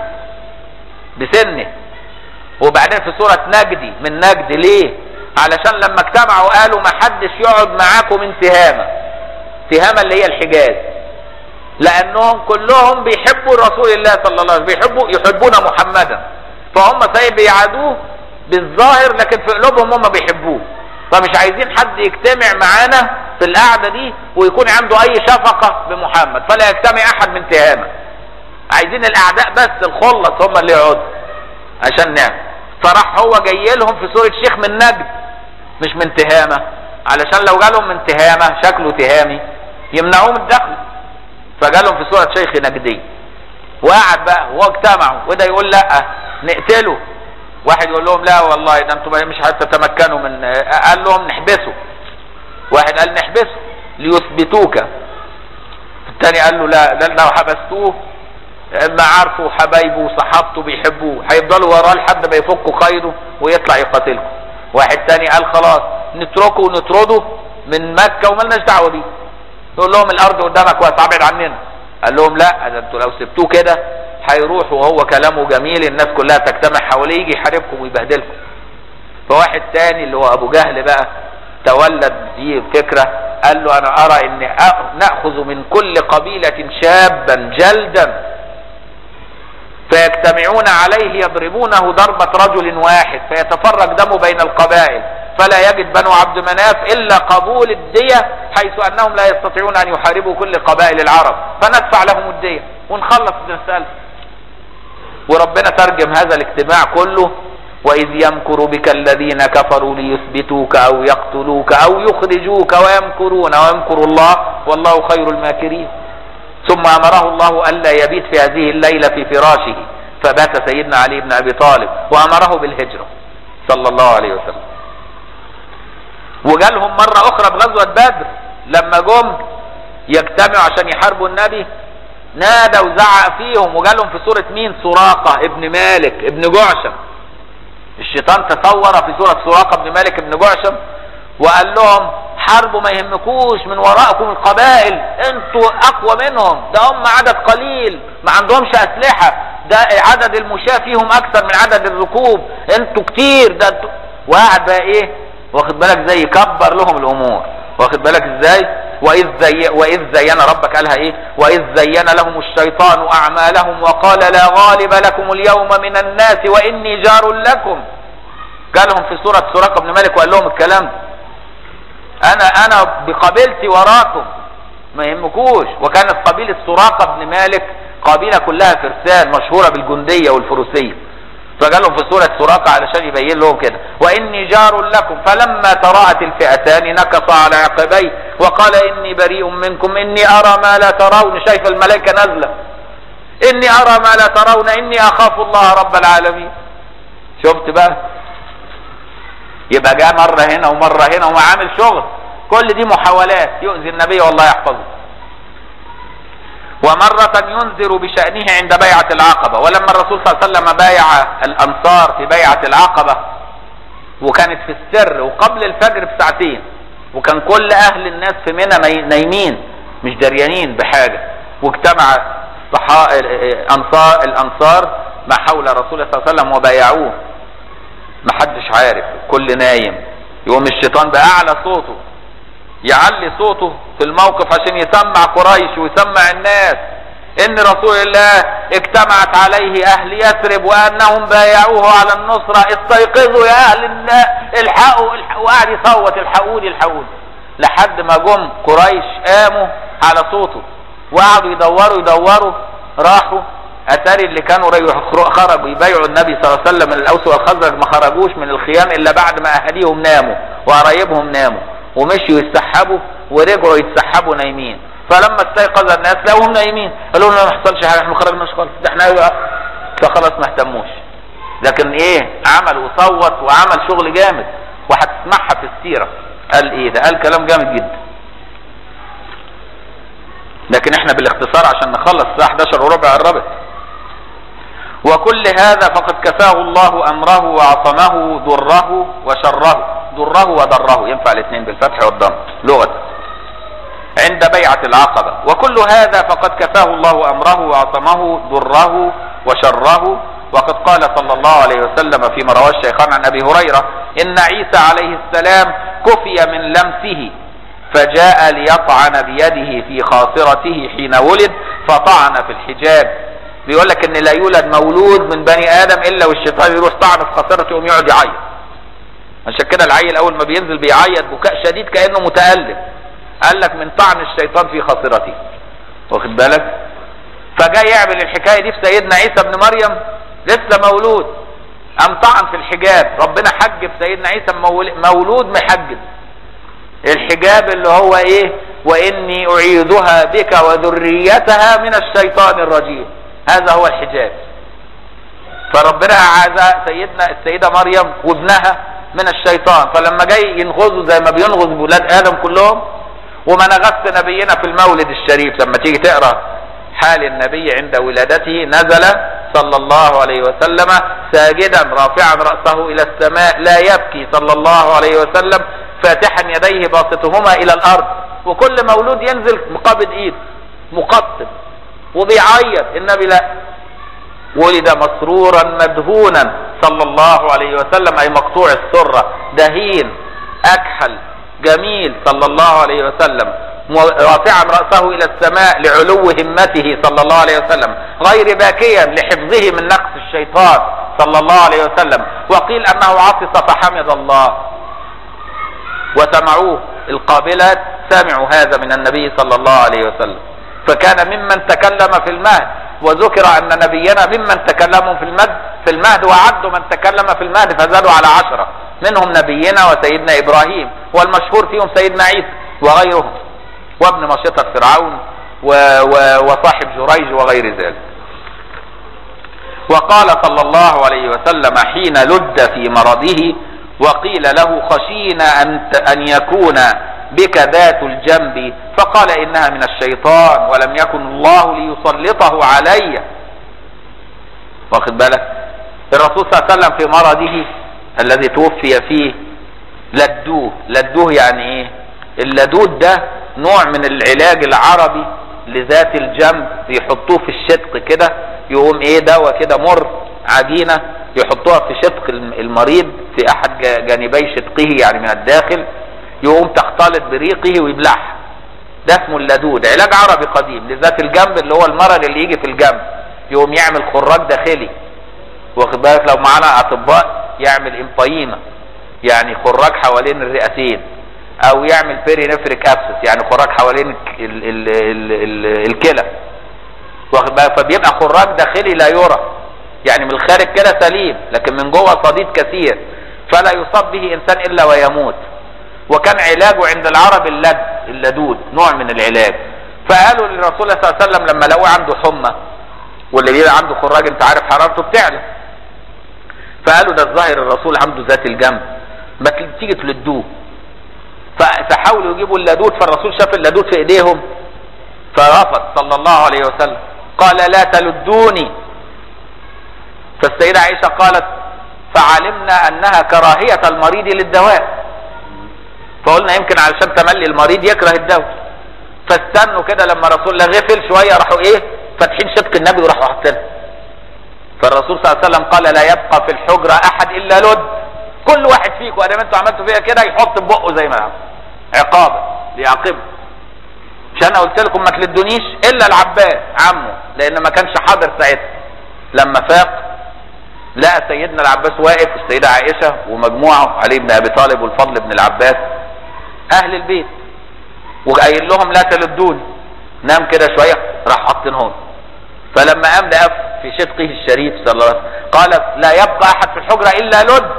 بسنه وبعدين في صورة نجدي من نجد ليه علشان لما اجتمعوا قالوا ما حدش يقعد معاكم من تهامة تهامة اللي هي الحجاز لانهم كلهم بيحبوا رسول الله صلى الله عليه وسلم بيحبوا يحبون محمدا فهم صحيح بيعادوه بالظاهر لكن في قلوبهم هم بيحبوه فمش عايزين حد يجتمع معانا في القعدة دي ويكون عنده اي شفقة بمحمد فلا يجتمع احد من تهامة عايزين الاعداء بس الخلص هم اللي يقعدوا عشان نعمل فراح هو جاي لهم في صورة شيخ من نجد مش من تهامة علشان لو جالهم من تهامة شكله تهامي يمنعوه من الدخل فجالهم في صورة شيخ نجدي وقعد بقى واجتمعوا وده يقول لا نقتله واحد يقول لهم لا والله ده انتم مش هتتمكنوا من قال لهم نحبسه واحد قال نحبسه ليثبتوك الثاني قال له لا ده لو حبستوه معارفه وحبايبه وصحابته بيحبوه هيفضلوا وراه لحد ما يفكوا قيده ويطلع يقاتلكم واحد تاني قال خلاص نتركه ونطرده من مكة وملناش دعوة بيه يقول لهم الارض قدامك واسعة ابعد عننا قال لهم لا ده انتوا لو سبتوه كده هيروح وهو كلامه جميل الناس كلها تجتمع حواليه يجي يحاربكم ويبهدلكم فواحد تاني اللي هو ابو جهل بقى تولد دي فكرة قال له انا ارى ان نأخذ من كل قبيلة شابا جلدا فيجتمعون عليه يضربونه ضربة رجل واحد فيتفرق دمه بين القبائل فلا يجد بنو عبد مناف الا قبول الدية حيث انهم لا يستطيعون ان يحاربوا كل قبائل العرب فندفع لهم الدية ونخلص المسألة وربنا ترجم هذا الاجتماع كله واذ يمكر بك الذين كفروا ليثبتوك او يقتلوك او يخرجوك ويمكرون ويمكر الله والله خير الماكرين ثم امره الله الا يبيت في هذه الليلة في فراشه فبات سيدنا علي بن ابي طالب وامره بالهجرة صلى الله عليه وسلم وجالهم مرة اخرى في غزوة بدر لما جم يجتمعوا عشان يحاربوا النبي نادى وزعق فيهم وجالهم في سورة مين سراقة ابن مالك ابن جعشم الشيطان تصور في سورة سراقة ابن مالك ابن جعشم وقال لهم حاربوا ما يهمكوش من وراءكم القبائل انتوا اقوى منهم ده هم عدد قليل ما عندهمش اسلحة ده عدد المشاة فيهم اكثر من عدد الركوب انتوا كتير ده انتوا وقعد بقى ايه واخد بالك زي يكبر لهم الامور واخد بالك ازاي واذ زي واذ زين ربك قالها ايه واذ زين لهم الشيطان اعمالهم وقال لا غالب لكم اليوم من الناس واني جار لكم قالهم في سوره سراقه بن مالك وقال لهم الكلام ده انا انا بقبيلتي وراكم ما يهمكوش وكانت قبيله سراقه بن مالك قبيله كلها فرسان مشهوره بالجنديه والفروسيه فقالهم في سورة سراقة علشان يبين لهم كده وإني جار لكم فلما تراءت الفئتان نكص على عقبيه وقال إني بريء منكم إني أرى ما لا ترون شايف الملائكة نازلة إني أرى ما لا ترون إني أخاف الله رب العالمين شفت بقى يبقى جاء مرة هنا ومرة هنا وعامل شغل كل دي محاولات يؤذي النبي والله يحفظه ومرة ينذر بشأنه عند بيعة العقبة ولما الرسول صلى الله عليه وسلم بايع الأنصار في بيعة العقبة وكانت في السر وقبل الفجر بساعتين وكان كل أهل الناس في منى نايمين مش دريانين بحاجة واجتمع أنصار الأنصار ما حول رسول الله صلى الله عليه وسلم وبايعوه ما حدش عارف كل نايم يقوم الشيطان بأعلى صوته يعلي صوته في الموقف عشان يسمع قريش ويسمع الناس ان رسول الله اجتمعت عليه اهل يثرب وانهم بايعوه على النصرة استيقظوا يا اهل الناس الحقوا, الحقوا وقعد يصوت الحقوني الحقوني لحد ما جم قريش قاموا على صوته وقعدوا يدوروا يدوروا راحوا اتاري اللي كانوا خرجوا يبايعوا النبي صلى الله عليه وسلم من الاوس والخزرج ما خرجوش من الخيام الا بعد ما اهاليهم ناموا وقرايبهم ناموا ومشيوا يتسحبوا ورجعوا يتسحبوا نايمين فلما استيقظ الناس لقوهم نايمين قالوا لنا ما حصلش حاجه احنا ما خرجناش خالص ده احنا فخلاص ما اهتموش لكن ايه عمل وصوت وعمل شغل جامد وهتسمعها في السيره قال ايه ده قال كلام جامد جدا لكن احنا بالاختصار عشان نخلص الساعه 11 وربع الربع وكل هذا فقد كفاه الله امره وعصمه ضره وشره ضره وضره ينفع الاثنين بالفتح والضم لغة عند بيعة العقبة وكل هذا فقد كفاه الله امره وعصمه ضره وشره وقد قال صلى الله عليه وسلم فيما رواه الشيخان عن ابي هريرة ان عيسى عليه السلام كفي من لمسه فجاء ليطعن بيده في خاصرته حين ولد فطعن في الحجاب بيقول لك ان لا يولد مولود من بني ادم الا والشيطان يروح طعن في خاصرته يقوم يقعد يعيط عشان كده العيل اول ما بينزل بيعيط بكاء شديد كانه متالم قال لك من طعن الشيطان في خاصرته واخد بالك فجاء يعمل الحكايه دي في سيدنا عيسى ابن مريم لسه مولود قام طعن في الحجاب ربنا حجب سيدنا عيسى مولود محجب الحجاب اللي هو ايه واني اعيذها بك وذريتها من الشيطان الرجيم هذا هو الحجاب فربنا اعاذ سيدنا السيدة مريم وابنها من الشيطان فلما جاي ينغزوا زي ما بينغز ولاد ادم كلهم وما نغزت نبينا في المولد الشريف لما تيجي تقرا حال النبي عند ولادته نزل صلى الله عليه وسلم ساجدا رافعا راسه الى السماء لا يبكي صلى الله عليه وسلم فاتحا يديه باسطهما الى الارض وكل مولود ينزل مقابض ايد مقطب وبيعيط النبي لا ولد مسرورا مدهونا صلى الله عليه وسلم اي مقطوع السرة دهين اكحل جميل صلى الله عليه وسلم رافعا رأسه الى السماء لعلو همته صلى الله عليه وسلم غير باكيا لحفظه من نقص الشيطان صلى الله عليه وسلم وقيل انه عطس فحمد الله وسمعوه القابلات سمعوا هذا من النبي صلى الله عليه وسلم فكان ممن تكلم في المهد وذكر ان نبينا ممن تكلموا في المهد في المهد وعدوا من تكلم في المهد فزادوا على عشرة منهم نبينا وسيدنا ابراهيم والمشهور فيهم سيدنا عيسى وغيرهم وابن مشيطة فرعون و و وصاحب جريج وغير ذلك وقال صلى الله عليه وسلم حين لد في مرضه وقيل له خشينا أن, أن يكون بك ذات الجنب فقال إنها من الشيطان ولم يكن الله ليسلطه علي واخد بالك الرسول صلى الله عليه وسلم في مرضه الذي توفي فيه لدوه لدوه يعني ايه اللدود ده نوع من العلاج العربي لذات الجنب يحطوه في الشدق كده يقوم ايه دواء كده مر عجينه يحطوها في شدق المريض في احد جانبي شدقه يعني من الداخل يقوم تختلط بريقه ويبلعها ده اسمه اللدود علاج عربي قديم لذات الجنب اللي هو المرض اللي يجي في الجنب يقوم يعمل خراج داخلي واخد بالك لو معانا اطباء يعمل امباينا يعني خراج حوالين الرئتين او يعمل بيري نفريك ابسس يعني خراج حوالين ال ال ال ال الكلى واخد بالك فبيبقى خراج داخلي لا يرى يعني من الخارج كده سليم لكن من جوه صديد كثير فلا يصاب به انسان الا ويموت وكان علاجه عند العرب اللد اللدود نوع من العلاج فقالوا للرسول صلى الله عليه وسلم لما لقوه عنده حمى واللي بيبقى عنده خراج انت عارف حرارته بتعلى فقالوا ده الظاهر الرسول عنده ذات الجنب ما تيجي تلدوه فحاولوا يجيبوا اللدود فالرسول شاف اللدود في ايديهم فرفض صلى الله عليه وسلم قال لا تلدوني فالسيدة عائشة قالت فعلمنا انها كراهية المريض للدواء فقلنا يمكن علشان تملي المريض يكره الدواء فاستنوا كده لما رسول الله غفل شوية راحوا ايه فاتحين شبك النبي وراحوا حاطينها فالرسول صلى الله عليه وسلم قال لا يبقى في الحجرة احد الا لد كل واحد فيكم ادام انتوا عملتوا فيها كده يحط بقه زي ما عمل عقابا ليعاقبه مش انا قلت لكم ما تلدونيش الا العباس عمه لان ما كانش حاضر ساعتها لما فاق لقى سيدنا العباس واقف والسيدة عائشة ومجموعة علي بن ابي طالب والفضل بن العباس اهل البيت وقايل لهم لا تلدوني نام كده شوية راح حاطينهم فلما قام لقى في شدقه الشريف صلى الله عليه وسلم قال لا يبقى احد في الحجرة الا لد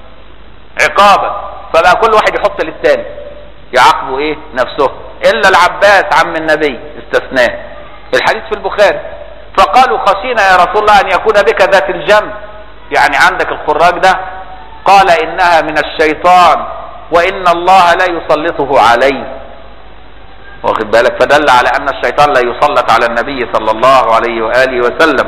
عقابا فبقى كل واحد يحط للتاني يعاقبوا ايه نفسه الا العباس عم النبي استثناه الحديث في البخاري فقالوا خشينا يا رسول الله ان يكون بك ذات الجنب يعني عندك الخراج ده قال انها من الشيطان وان الله لا يسلطه علي واخد بالك فدل على ان الشيطان لا يسلط على النبي صلى الله عليه واله وسلم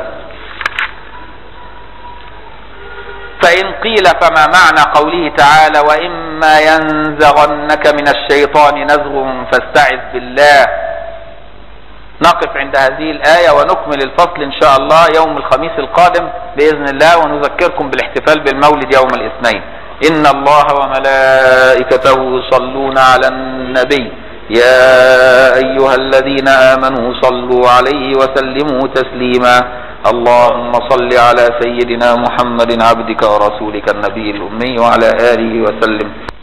فإن قيل فما معنى قوله تعالى وإما ينزغنك من الشيطان نزغ فاستعذ بالله نقف عند هذه الآية ونكمل الفصل إن شاء الله يوم الخميس القادم بإذن الله ونذكركم بالاحتفال بالمولد يوم الاثنين إن الله وملائكته يصلون على النبي يا أيها الذين آمنوا صلوا عليه وسلموا تسليما اللهم صل على سيدنا محمد عبدك ورسولك النبي الأمي وعلى آله وسلم